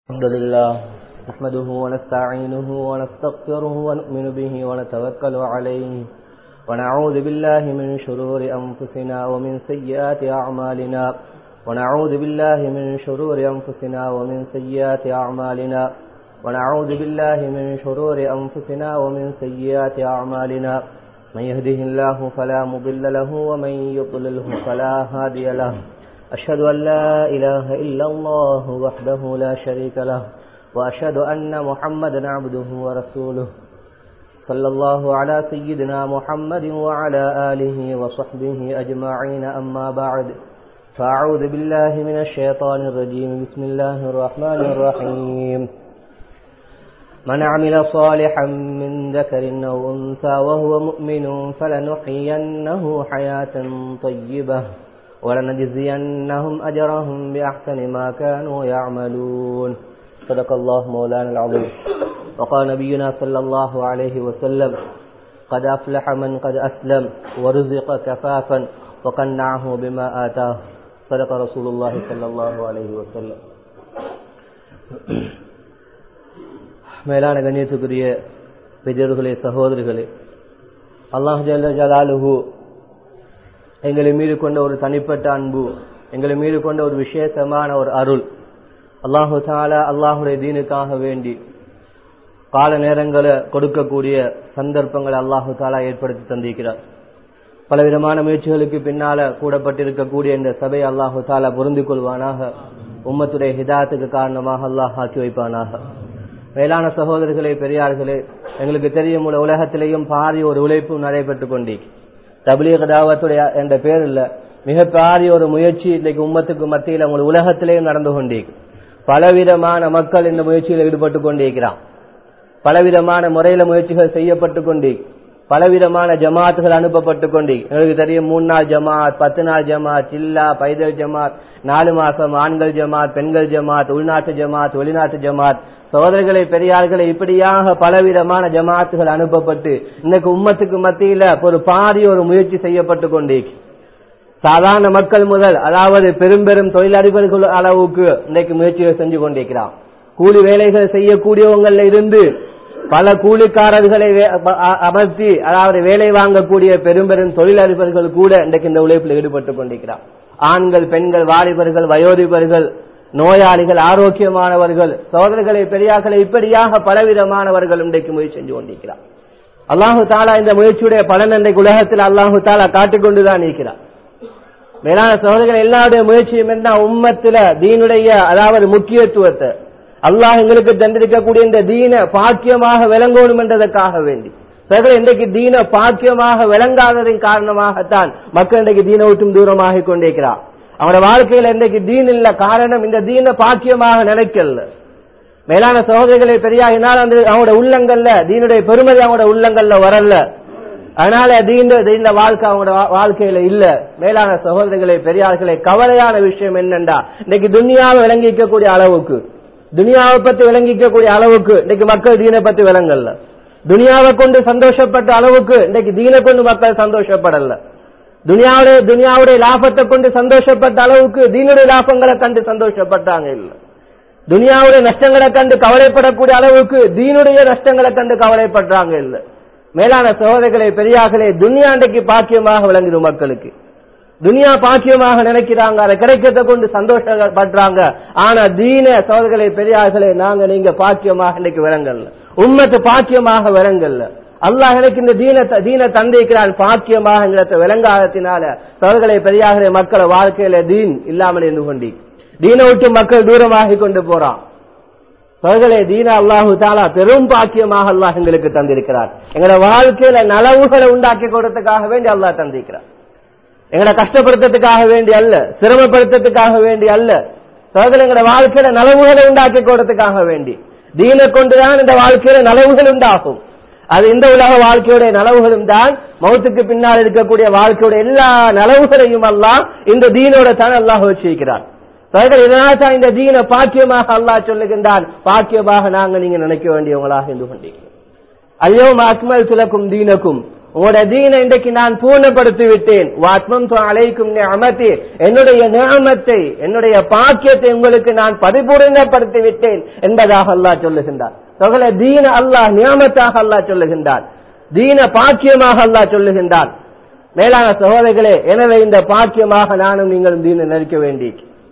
الحمد لله نحمده ونستعينه ونستغفره ونؤمن به ونتوكل عليه ونعوذ بالله من شرور أنفسنا ومن سيئات أعمالنا ونعوذ بالله من شرور أنفسنا ومن سيئات أعمالنا ونعوذ بالله من شرور أنفسنا ومن سيئات أعمالنا من يهده الله فلا مضل له ومن يضلله فلا هادي له أشهد أن لا إله إلا الله وحده لا شريك له وأشهد أن محمدا عبده ورسوله صلى الله على سيدنا محمد وعلى آله وصحبه أجمعين أما بعد فأعوذ بالله من الشيطان الرجيم بسم الله الرحمن الرحيم من عمل صالحا من ذكر أو أنثى وهو مؤمن فلنحيينه حياة طيبة ولنجزينهم أجرهم بأحسن ما كانوا يعملون صدق الله مولانا العظيم وقال نبينا صلى الله عليه وسلم قد أفلح من قد أسلم ورزق كفافا وقنعه بما آتاه صدق رسول الله صلى الله عليه وسلم மேலான கண்ணியத்துக்குரிய பெரியவர்களே சகோதரிகளே அல்லாஹ் ஜல்ல ஜலாலுஹு எங்களை மீது கொண்ட ஒரு தனிப்பட்ட அன்பு எங்களை மீது கொண்ட ஒரு விசேஷமான ஒரு அருள் அல்லாஹு தாலா அல்லாஹுடைய தீனுக்காக வேண்டி கால நேரங்களை கொடுக்கக்கூடிய சந்தர்ப்பங்களை அல்லாஹு தாலா ஏற்படுத்தி தந்திருக்கிறார் பலவிதமான முயற்சிகளுக்கு பின்னால கூடப்பட்டிருக்கக்கூடிய இந்த சபை அல்லாஹு தாலா பொருந்தி கொள்வானாக உம்மத்துடைய ஹிதாயத்துக்கு காரணமாக அல்லாஹ் ஆக்கி வைப்பானாக மேலான சகோதரர்களே பெரியார்களே எங்களுக்கு தெரியும் உலகத்திலேயும் பாரி ஒரு உழைப்பு நடைபெற்றுக் கொண்டீங்க தபிலீக தாவத்துடைய என்ற பேரில் மிக பாரிய ஒரு முயற்சி இன்றைக்கு உம்மத்துக்கு மத்தியில் உங்கள் உலகத்திலேயும் நடந்து கொண்டீங்க பலவிதமான மக்கள் இந்த முயற்சியில் ஈடுபட்டு கொண்டிருக்கிறான் பலவிதமான முறையில முயற்சிகள் செய்யப்பட்டு கொண்டீ பலவிதமான ஜமாத்துகள் அனுப்பப்பட்டு கொண்டீ எங்களுக்கு தெரியும் மூணு நாள் ஜமாத் பத்து நாள் ஜமாத் சில்லா பைதல் ஜமாத் நாலு மாசம் ஆண்கள் ஜமாத் பெண்கள் ஜமாத் உள்நாட்டு ஜமாத் வெளிநாட்டு ஜமாத் சகோதரர்களை பெரியார்களை இப்படியாக பலவிதமான ஜமாத்துகள் அனுப்பப்பட்டு இன்னைக்கு உம்மத்துக்கு மத்தியில ஒரு பாரிய ஒரு முயற்சி செய்யப்பட்டு கொண்டே சாதாரண மக்கள் முதல் அதாவது பெரும் பெரும் தொழிலதிபர்கள் அளவுக்கு இன்னைக்கு முயற்சிகள் செஞ்சு கொண்டிருக்கிறான் கூலி வேலைகள் செய்யக்கூடியவங்கள்ல இருந்து பல கூலிக்காரர்களை அமர்த்தி அதாவது வேலை வாங்கக்கூடிய பெரும் பெரும் தொழிலதிபர்கள் கூட இன்றைக்கு இந்த உழைப்பில் ஈடுபட்டு கொண்டிருக்கிறார் ஆண்கள் பெண்கள் வாலிபர்கள் வயோதிபர்கள் நோயாளிகள் ஆரோக்கியமானவர்கள் சோதனைகளை பெரியார்களை இப்படியாக பலவிதமானவர்கள் இன்றைக்கு முயற்சி செஞ்சு கொண்டிருக்கிறார் அல்லாஹு தாலா இந்த முயற்சியுடைய பலன் இன்றைக்கு உலகத்தில் அல்லாஹு தாலா காட்டிக்கொண்டுதான் இருக்கிறார் மேலான சோதனைகள் எல்லாருடைய முயற்சியும் என்ன உம்மத்துல தீனுடைய அதாவது முக்கியத்துவத்தை அல்லாஹ் எங்களுக்கு தந்திருக்கக்கூடிய இந்த தீன பாக்கியமாக விளங்கணும் என்றதற்காக வேண்டி சகல இன்றைக்கு தீன பாக்கியமாக விளங்காததின் காரணமாகத்தான் மக்கள் இன்றைக்கு தீன விட்டும் தூரமாக கொண்டிருக்கிறார் அவனோட வாழ்க்கையில இன்றைக்கு தீன் இல்ல காரணம் இந்த தீன பாக்கியமாக நினைக்கல மேலான சகோதரிகளை பெரியாகினால் அந்த அவனோட உள்ளங்கள்ல தீனுடைய பெருமதி அவனோட உள்ளங்கள்ல வரல அதனால தீண்ட இந்த வாழ்க்கை அவங்களோட வாழ்க்கையில இல்ல மேலான சகோதரிகளை பெரியார்களை கவலையான விஷயம் என்னண்டா இன்னைக்கு துனியாவை விளங்கிக்கக்கூடிய அளவுக்கு துனியாவை பத்தி விளங்கிக்கக்கூடிய அளவுக்கு இன்னைக்கு மக்கள் தீனை பத்தி விளங்கல்ல துனியாவை கொண்டு சந்தோஷப்பட்ட அளவுக்கு இன்னைக்கு தீனை கொண்டு மக்கள் சந்தோஷப்படல துனியாவுடைய துனியாவுடைய லாபத்தை கொண்டு சந்தோஷப்பட்ட அளவுக்கு தீனுடைய லாபங்களை கண்டு சந்தோஷப்பட்டாங்க இல்ல துனியாவுடைய நஷ்டங்களை கண்டு கவலைப்படக்கூடிய அளவுக்கு தீனுடைய நஷ்டங்களை கண்டு கவலைப்படுறாங்க இல்ல மேலான சகோதரிகளை பெரியார்களே துனியாண்டைக்கு பாக்கியமாக விளங்குது மக்களுக்கு துனியா பாக்கியமாக நினைக்கிறாங்க அதை கிடைக்கிறத கொண்டு சந்தோஷப்படுறாங்க ஆனா தீன சோதர்களை பெரியார்களே நாங்க நீங்க பாக்கியமாக இன்னைக்கு விளங்கல்ல உண்மத்து பாக்கியமாக விளங்கல்ல அல்லாஹ் எனக்கு இந்த தீன தீன தந்திக்கிறான் பாக்கியமாக விளங்காதத்தினால சோதர்களை பெரியார்களே மக்கள் வாழ்க்கையில தீன் இல்லாமல் இருந்து கொண்டி தீனை விட்டு மக்கள் தூரமாகி கொண்டு போறான் சோதர்களே தீன அல்லாஹு தாலா பெரும் பாக்கியமாக அல்லாஹ் எங்களுக்கு தந்திருக்கிறார் எங்களோட வாழ்க்கையில நலவுகளை உண்டாக்கி கொடுத்ததுக்காக வேண்டி அல்லாஹ் தந்திருக்கிறார் எங்களை கஷ்டப்படுத்துறதுக்காக வேண்டி அல்ல சிரமப்படுத்துறதுக்காக வேண்டி அல்ல சோதனை எங்களோட வாழ்க்கையில நலவுகளை உண்டாக்கி கொடுறதுக்காக வேண்டி தீனை கொண்டுதான் இந்த வாழ்க்கையில நலவுகள் உண்டாகும் அது இந்த உலக வாழ்க்கையுடைய நலவுகளும் தான் மௌத்துக்கு பின்னால் இருக்கக்கூடிய வாழ்க்கையுடைய எல்லா நலவுகளையும் எல்லாம் இந்த தீனோட தான் அல்லாஹ் வச்சிருக்கிறார் இதனால் தான் இந்த தீன பாக்கியமாக அல்லாஹ் சொல்லுகின்றான் பாக்கியமாக நாங்க நீங்க நினைக்க வேண்டியவங்களாக இருந்து கொண்டிருக்கிறோம் ஐயோ அக்மல் துலக்கும் தீனக்கும் உங்களோட தீனை இன்றைக்கு நான் பூர்ணப்படுத்தி விட்டேன் வாத்மம் அழைக்கும் அமர்த்தி என்னுடைய நியமத்தை என்னுடைய பாக்கியத்தை உங்களுக்கு நான் பரிபூர்ணப்படுத்தி விட்டேன் என்பதாக அல்லாஹ் சொல்லுகின்றார் தொகல தீன அல்லாஹ் நியமத்தாக அல்லாஹ் சொல்லுகின்றார் தீன பாக்கியமாக அல்லாஹ் சொல்லுகின்றான் மேலான சகோதரிகளே எனவே இந்த பாக்கியமாக நானும் நீங்களும் தீன நெருக்க வேண்டி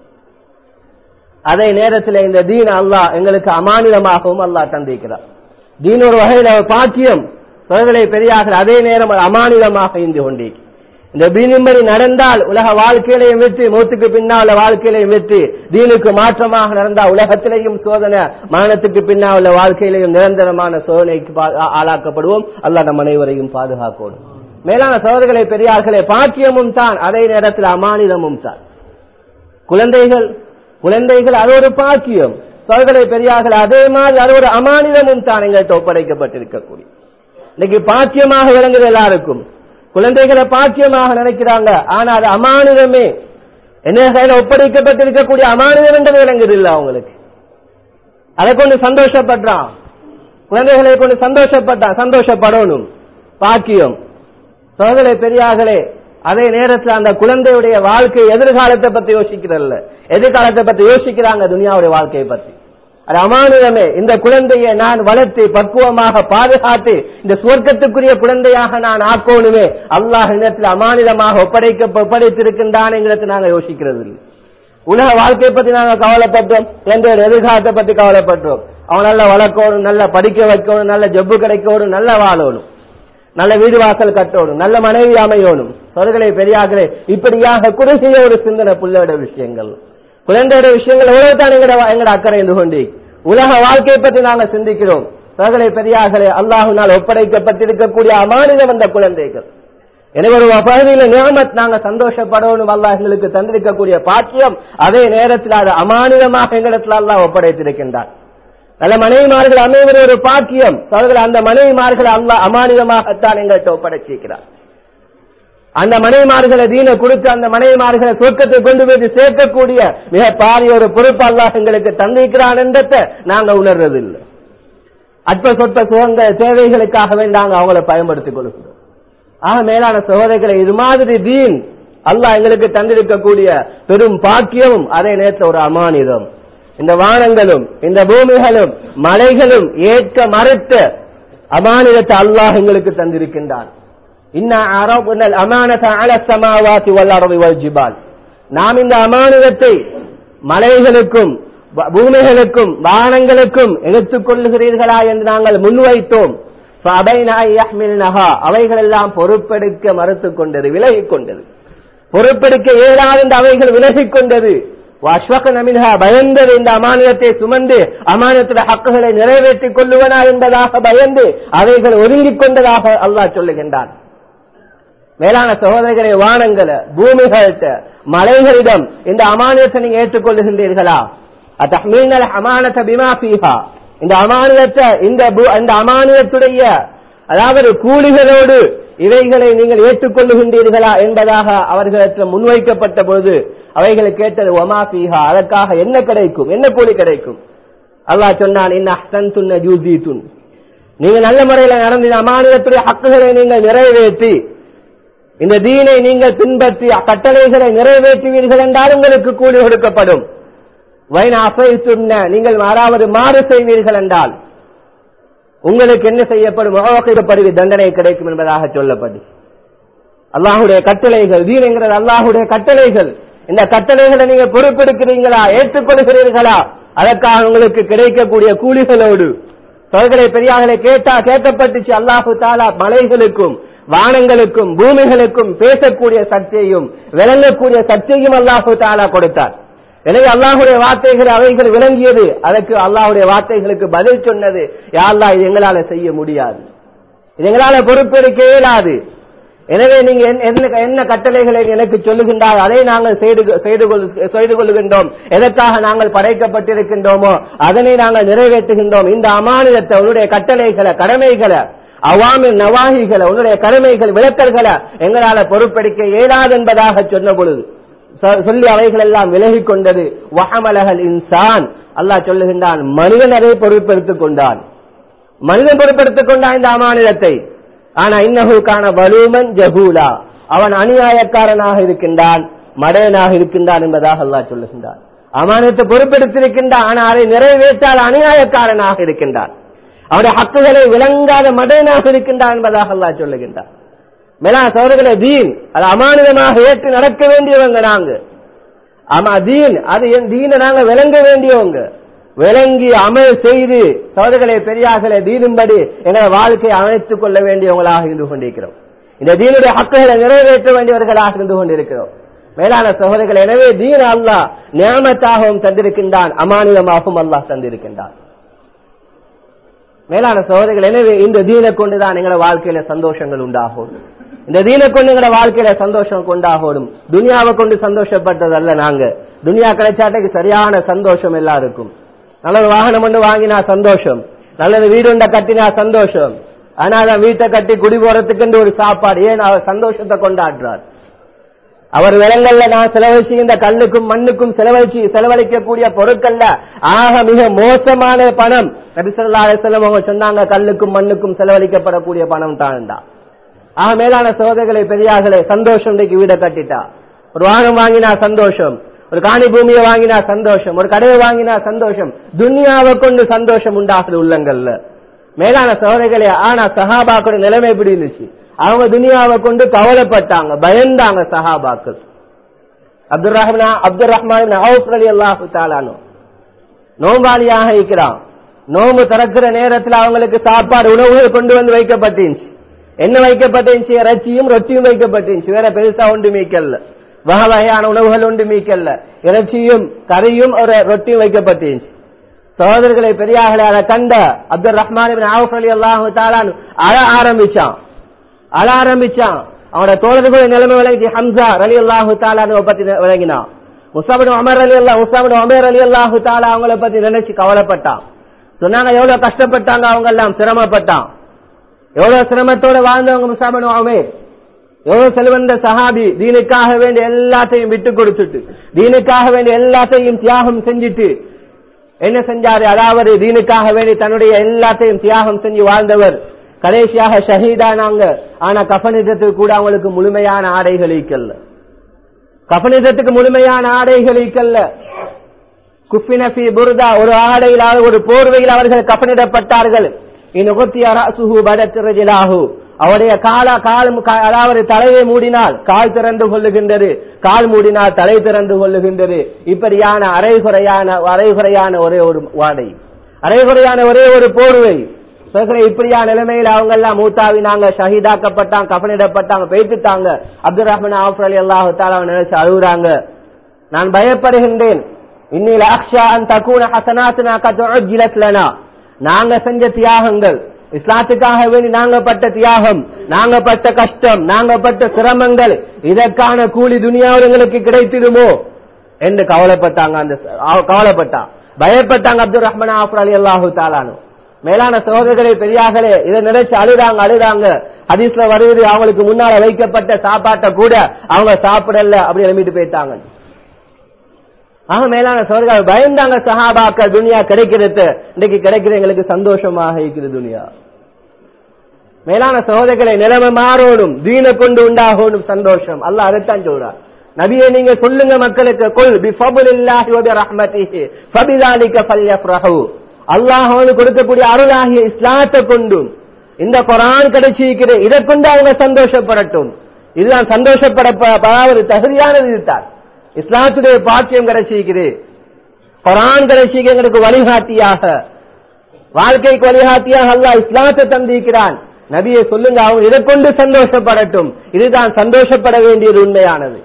அதே நேரத்தில் இந்த தீன அல்லாஹ் எங்களுக்கு அமானிதமாகவும் அல்லாஹ் தந்திருக்கிறார் தீன் ஒரு வகையில் பாக்கியம் சகோதரை பெரியார்கள் அதே நேரம் அது அமானிதமாக இருந்து கொண்டே இந்த தீனின்படி நடந்தால் உலக வாழ்க்கையிலையும் வெற்றி மூத்துக்கு பின்னால் வாழ்க்கையிலையும் வெற்றி தீனுக்கு மாற்றமாக நடந்தால் உலகத்திலேயும் சோதனை மரணத்துக்கு பின்னால் உள்ள வாழ்க்கையிலையும் நிரந்தரமான சோதனைக்கு ஆளாக்கப்படுவோம் அல்லாஹ் நம் அனைவரையும் பாதுகாக்கணும் மேலான சோதர்களை பெரியார்களே பாக்கியமும் தான் அதே நேரத்தில் அமானிதமும் தான் குழந்தைகள் குழந்தைகள் அது ஒரு பாக்கியம் சோதர்களை பெரியார்கள் அதே மாதிரி அது ஒரு அமானிதமும் தான் எங்கள்கிட்ட ஒப்படைக்கப்பட்டிருக்கக்கூடிய இன்னைக்கு பாக்கியமாக விளங்குது எல்லாருக்கும் குழந்தைகளை பாக்கியமாக நினைக்கிறாங்க ஆனா அது அமானிதமே என்ன கையில ஒப்படைக்கப்பட்டிருக்கக்கூடிய அமானிதம் என்று விளங்குது இல்ல அவங்களுக்கு அதை கொண்டு சந்தோஷப்படுறான் குழந்தைகளை கொண்டு சந்தோஷப்பட்டான் சந்தோஷப்படணும் பாக்கியம் சோதனை பெரியார்களே அதே நேரத்தில் அந்த குழந்தையுடைய வாழ்க்கை எதிர்காலத்தை பத்தி யோசிக்கிறல்ல எதிர்காலத்தை பத்தி யோசிக்கிறாங்க துனியாவுடைய வாழ்க்கையை பத்தி அது அமானுதமே இந்த குழந்தையை நான் வளர்த்து பக்குவமாக பாதுகாத்து இந்த சுவர்க்கத்துக்குரிய குழந்தையாக நான் ஆக்கணுமே அல்லாஹ் இடத்தில் அமானிதமாக ஒப்படைக்க ஒப்படைத்திருக்கின்றான் நாங்கள் யோசிக்கிறது இல்லை உலக வாழ்க்கையை பத்தி நாங்க கவலைப்பட்டோம் குழந்தையோட எதிர்காலத்தை பத்தி கவலைப்பட்டோம் அவன் நல்லா வளர்க்கணும் நல்லா படிக்க வைக்கணும் நல்ல ஜப்பு கிடைக்கணும் நல்ல வாழணும் நல்ல வீடு வாசல் கட்டணும் நல்ல மனைவி அமையணும் சொற்களை பெரியார்களே இப்படியாக குறுகிய ஒரு சிந்தனை புள்ளோட விஷயங்கள் குழந்தையோட விஷயங்கள் எவ்வளவுதான் எங்கட எங்கட அக்கறை இருந்து கொண்டு உலக வாழ்க்கையை பற்றி நாங்கள் சிந்திக்கிறோம் சோதனை பெரியார்களே அல்லாஹுனால் ஒப்படைக்கப்பட்டிருக்கக்கூடிய அமானிதம் அந்த குழந்தைகள் எனவே ஒரு பகுதியில் நியமத் நாங்க சந்தோஷப்படணும் அல்லாஹ் எங்களுக்கு தந்திருக்கக்கூடிய பாக்கியம் அதே நேரத்தில் அது அமானிதமாக எங்களிடத்தில் அல்லாஹ் ஒப்படைத்திருக்கின்றார் நல்ல மனைவிமார்கள் அமைவது ஒரு பாக்கியம் அவர்கள் அந்த மனைவிமார்கள் அல்லாஹ் அமானிதமாகத்தான் எங்கள்கிட்ட ஒப்படைச்சிருக்கிறார் அந்த மனைவிமார்களை தீன கொடுத்து அந்த மனைவிமார்களை சொர்க்கத்தை கொண்டு போய் சேர்க்கக்கூடிய மிக பாரிய ஒரு பொறுப்பு அல்லாஹ் எங்களுக்கு தந்திருக்கிறான் என்றதை நாங்க உணர்றது இல்லை அற்ப சொற்ப சுகங்க தேவைகளுக்காகவே நாங்க அவங்கள பயன்படுத்திக் கொள்கிறோம் ஆக மேலான சகோதரிகளை இது மாதிரி தீன் அல்லாஹ் எங்களுக்கு தந்திருக்கக்கூடிய பெரும் பாக்கியமும் அதே நேரத்தில் ஒரு அமானிதம் இந்த வானங்களும் இந்த பூமிகளும் மலைகளும் ஏற்க மறுத்த அமானிதத்தை அல்லாஹ் எங்களுக்கு தந்திருக்கின்றான் நாம் இந்த அமானிதத்தை மலைகளுக்கும் பூமிகளுக்கும் வானங்களுக்கும் எடுத்துக் கொள்ளுகிறீர்களா என்று நாங்கள் முன்வைத்தோம் அவைகள் எல்லாம் பொறுப்பெடுக்க மறுத்துக் கொண்டது விலகிக் கொண்டது பொறுப்பெடுக்க இயலாது என்று அவைகள் விலகிக் கொண்டது பயந்தது இந்த அமானியத்தை சுமந்து அமானியத்தில் ஹக்குகளை நிறைவேற்றிக் கொள்ளுவனா என்பதாக பயந்து அவைகள் ஒதுங்கிக் கொண்டதாக அல்லாஹ் சொல்லுகின்றான் மேலான சகோதரர்களை வானங்களை பூமிகள்கிட்ட மலைகளிடம் இந்த அமானியத்தை நீங்க ஏற்றுக்கொள்ளுகின்றீர்களா அத்தமீனல் அமானத பிமா பீஹா இந்த அமானியத்தை இந்த இந்த அமானியத்துடைய அதாவது கூலிகளோடு இவைகளை நீங்கள் ஏற்றுக்கொள்ளுகின்றீர்களா என்பதாக அவர்களிடத்தில் முன்வைக்கப்பட்ட போது அவைகளை கேட்டது ஒமா பீஹா அதற்காக என்ன கிடைக்கும் என்ன கூலி கிடைக்கும் அல்லாஹ் சொன்னான் என்ன அஹ்சன் துன்ன ஜூதீத்துன் நீங்க நல்ல முறையில் நடந்த அமானியத்துடைய ஹக்குகளை நீங்கள் நிறைவேற்றி இந்த தீனை நீங்கள் பின்பற்றி கட்டளைகளை நிறைவேற்றுவீர்கள் என்றால் உங்களுக்கு கூலி கொடுக்கப்படும் வைன அசைத்துன்ன நீங்கள் மாறாவது மாறு செய்வீர்கள் என்றால் உங்களுக்கு என்ன செய்யப்படும் பருவி தண்டனை கிடைக்கும் என்பதாக சொல்லப்படு அல்லாஹுடைய கட்டளைகள் தீனங்கிறது அல்லாஹுடைய கட்டளைகள் இந்த கட்டளைகளை நீங்க பொறுப்பெடுக்கிறீங்களா ஏற்றுக்கொள்கிறீர்களா அதற்காக உங்களுக்கு கிடைக்கக்கூடிய கூலிகளோடு சோதனை பெரியார்களை கேட்டா கேட்கப்பட்டுச்சு அல்லாஹு தாலா மலைகளுக்கும் வானங்களுக்கும் பூமிகளுக்கும் பேசக்கூடிய சக்தியையும் விளங்கக்கூடிய சக்தியையும் அல்லாஹு தாலா கொடுத்தார் எனவே அல்லாஹுடைய வார்த்தைகள் அவைகள் விளங்கியது அதற்கு அல்லாஹுடைய வார்த்தைகளுக்கு பதில் சொன்னது யாழ்லா இது எங்களால செய்ய முடியாது இது எங்களால பொறுப்பெடுக்க இயலாது எனவே நீங்க என்ன கட்டளைகளை எனக்கு சொல்லுகின்றால் அதை நாங்கள் செய்து கொள்கின்றோம் எதற்காக நாங்கள் படைக்கப்பட்டிருக்கின்றோமோ அதனை நாங்கள் நிறைவேற்றுகின்றோம் இந்த அமானிதத்தை உன்னுடைய கட்டளைகளை கடமைகளை அவாமின் நவாகிகளை உன்னுடைய கடமைகள் விளக்கல்களை எங்களால பொறுப்பெடுக்க இயலாது என்பதாக சொன்ன பொழுது சொல்லி அவைகள் எல்லாம் விலகிக் கொண்டது வஹமலகல் இன்சான் அல்லாஹ் சொல்லுகின்றான் மனிதன் அதை பொறுப்பெடுத்துக் கொண்டான் மனிதன் பொறுப்பெடுத்துக் கொண்டான் இந்த அமானிதத்தை ஆனா இன்னஹுக்கான வலுமன் ஜஹூலா அவன் அநியாயக்காரனாக இருக்கின்றான் மடையனாக இருக்கின்றான் என்பதாக அல்லாஹ் சொல்லுகின்றான் அமானத்தை பொறுப்பெடுத்திருக்கின்றான் ஆனால் அதை நிறைவேற்றால் அநியாயக்காரனாக இருக்கின்றான் அவருடைய ஹக்குகளை விளங்காத மடையனாக இருக்கின்றான் என்பதாக அல்லாஹ் சொல்லுகின்றான் மேலா சோதர்களை தீன் அது அமானிதமாக ஏற்று நடக்க வேண்டியவங்க நாங்க ஆமா தீன் அது என் தீனை நாங்க விளங்க வேண்டியவங்க விளங்கி அமல் செய்து சோதர்களை பெரியார்களை தீனும்படி எங்களை வாழ்க்கையை அமைத்துக் கொள்ள வேண்டியவங்களாக இருந்து கொண்டிருக்கிறோம் இந்த தீனுடைய ஹக்குகளை நிறைவேற்ற வேண்டியவர்களாக இருந்து கொண்டிருக்கிறோம் மேலான சகோதரர்கள் எனவே தீன் அல்லாஹ் நியமத்தாகவும் தந்திருக்கின்றான் அமானிதமாகவும் அல்லாஹ் தந்திருக்கின்றான் மேலான சகோதரர்கள் எனவே இந்த தீனை கொண்டுதான் எங்களோட வாழ்க்கையில சந்தோஷங்கள் உண்டாகும் இந்த தீனை கொண்டு எங்களோட வாழ்க்கையில சந்தோஷம் கொண்டாகணும் துனியாவை கொண்டு சந்தோஷப்பட்டதல்ல நாங்க துனியா கிடைச்சாட்டைக்கு சரியான சந்தோஷம் எல்லாருக்கும் நல்ல வாகனம் ஒன்று வாங்கினா சந்தோஷம் நல்லது வீடு ஒன்றை கட்டினா சந்தோஷம் ஆனா அதான் வீட்டை கட்டி குடி போறதுக்கு ஒரு சாப்பாடு ஏன் அவர் சந்தோஷத்தை கொண்டாடுறார் அவர் விலங்கல்ல நான் செலவழிச்சு இந்த கல்லுக்கும் மண்ணுக்கும் செலவழிச்சு செலவழிக்கக்கூடிய பொருட்கள்ல ஆக மிக மோசமான பணம் நபிசல்லா அலிசல்லம் அவங்க சொன்னாங்க கல்லுக்கும் மண்ணுக்கும் செலவழிக்கப்படக்கூடிய பணம் தான் ஆக மேலான சோதனைகளை பெரியார்களே சந்தோஷம் இன்றைக்கு வீடை கட்டிட்டா ஒரு வாகனம் வாங்கினா சந்தோஷம் ஒரு காணி பூமியை வாங்கினா சந்தோஷம் ஒரு கடையை வாங்கினா சந்தோஷம் துன்யாவை கொண்டு சந்தோஷம் உண்டாகுது உள்ளங்கள்ல மேலான சோதனைகளே ஆனா சஹாபாக்களுடைய நிலைமை எப்படி இருந்துச்சு அவங்க துனியாவை கொண்டு கவலைப்பட்டாங்க பயந்தாங்க சஹாபாக்கள் அப்துல் ரஹ்மான் அப்துல் ரஹ்மான் அலி அல்லாஹு தாலானோ நோம்பாளியாக இருக்கிறான் நோம்பு திறக்கிற நேரத்தில் அவங்களுக்கு சாப்பாடு உணவுகள் கொண்டு வந்து வைக்கப்பட்டுச்சு என்ன வைக்கப்பட்டுச்சு இறைச்சியும் ரொட்டியும் வைக்கப்பட்டுச்சு வேற பெருசா ஒன்று மீக்கல்ல வகை வகையான உணவுகள் ஒன்று மீக்கல்ல இறைச்சியும் கறியும் ஒரு ரொட்டியும் வைக்கப்பட்டுச்சு சகோதரர்களை பெரியார்களே அதை கண்ட அப்துல் ரஹ்மான் அலி அல்லாஹு தாலான் அழ ஆரம்பிச்சான் அழ ஆரம்பிச்சான் அவனோட தோழர்களுடைய நிலைமை விளங்கி ஹம்சா அலி அல்லாஹு தாலான்னு பத்தி விளங்கினான் முசாபின் அமர் அலி அல்லா முசாபின் அமர் அலி அல்லாஹு தாலா அவங்கள பத்தி நினைச்சு கவலைப்பட்டான் சொன்னாங்க எவ்வளவு கஷ்டப்பட்டாங்க அவங்க எல்லாம் சிரமப்பட்டான் எவ்வளவு சிரமத்தோட வாழ்ந்தவங்க முசாபின் அமேர் எவ்வளவு செல்வந்த சஹாபி தீனுக்காக வேண்டிய எல்லாத்தையும் விட்டு கொடுத்துட்டு தீனுக்காக வேண்டிய எல்லாத்தையும் தியாகம் செஞ்சுட்டு என்ன செஞ்சாரு அதாவது தீனுக்காக வேண்டி தன்னுடைய எல்லாத்தையும் தியாகம் செஞ்சு வாழ்ந்தவர் கடைசியாக ஷஹீதானாங்க ஆனா கஃனிதத்துக்கு கூட அவங்களுக்கு முழுமையான ஆடைகள் ஈக்கல்ல கஃனிதத்துக்கு முழுமையான ஆடைகள் ஈக்கல்ல குஃபினபி புர்தா ஒரு ஆடையில் ஒரு போர்வையில் அவர்கள் கஃனிடப்பட்டார்கள் அவருடைய கால கால் அதாவது தலையை மூடினால் கால் திறந்து கொள்ளுகின்றது கால் மூடினால் தலை திறந்து கொள்ளுகின்றது இப்படியான அரைகுறையான அரைகுறையான ஒரே ஒரு வாடை அரைகுறையான ஒரே ஒரு போர்வை இப்படியா நிலைமையில் அவங்க எல்லாம் மூத்தாவினாங்க ஷஹீதாக்கப்பட்டாங்க கபனிடப்பட்டாங்க பேசிட்டாங்க அப்துல் ரஹ்மான் ஆஃபர் அலி அல்லாஹு தாலா நினைச்சு அழுகுறாங்க நான் பயப்படுகின்றேன் இன்னில் அக்ஷா அன் தக்கூன ஹசனாத்னா கத்துலனா நாங்க செஞ்ச தியாகங்கள் இஸ்லாத்துக்காக வேண்டி நாங்க பட்ட தியாகம் நாங்க பட்ட கஷ்டம் நாங்க பட்ட சிரமங்கள் இதற்கான கூலி துனியாவர்களுக்கு கிடைத்திடுமோ என்று கவலைப்பட்டாங்க அந்த கவலைப்பட்டா பயப்பட்டாங்க அப்துல் ரஹ்மான் ஆஃபர் அலி அல்லாஹு தாலானு மேலான சகோதரர்களே பெரியார்களே இதை நினைச்சு அழுதாங்க அழுதாங்க ஹதீஸ்ல வருவது அவங்களுக்கு முன்னால வைக்கப்பட்ட சாப்பாட்டை கூட அவங்க சாப்பிடல அப்படி எழுப்பிட்டு போயிட்டாங்க ஆக மேலான சோதர்கள் பயந்தாங்க சஹாபாக்க துனியா கிடைக்கிறது இன்னைக்கு கிடைக்கிற எங்களுக்கு சந்தோஷமாக இருக்கிறது துனியா மேலான சகோதரர்களை நிலைமை மாறணும் தீன கொண்டு உண்டாகணும் சந்தோஷம் அல்ல அதைத்தான் சொல்றார் நபியை நீங்க சொல்லுங்க மக்களுக்கு கொல் பி ஃபபுலில்லாஹி வ ரஹ்மத்திஹி ஃபபிதாலிக ஃபல்யஃப்ரஹு அல்லாஹ் கொடுக்கக்கூடிய அருளாகிய இஸ்லாத்தை கொண்டும் இந்த குரான் கிடைச்சிருக்கிற இதை கொண்டு அவங்க சந்தோஷப்படட்டும் இதுதான் சந்தோஷப்படப்படாவது தகுதியானது இதுதான் இஸ்லாத்துடைய பாக்கியம் கிடைச்சிருக்குது குரான் கிடைச்சிக்க எங்களுக்கு வழிகாட்டியாக வாழ்க்கைக்கு வழிகாட்டியாக அல்லாஹ் இஸ்லாத்தை தந்திருக்கிறான் நபியை சொல்லுங்க அவங்க இதை கொண்டு சந்தோஷப்படட்டும் இதுதான் சந்தோஷப்பட வேண்டியது உண்மையானது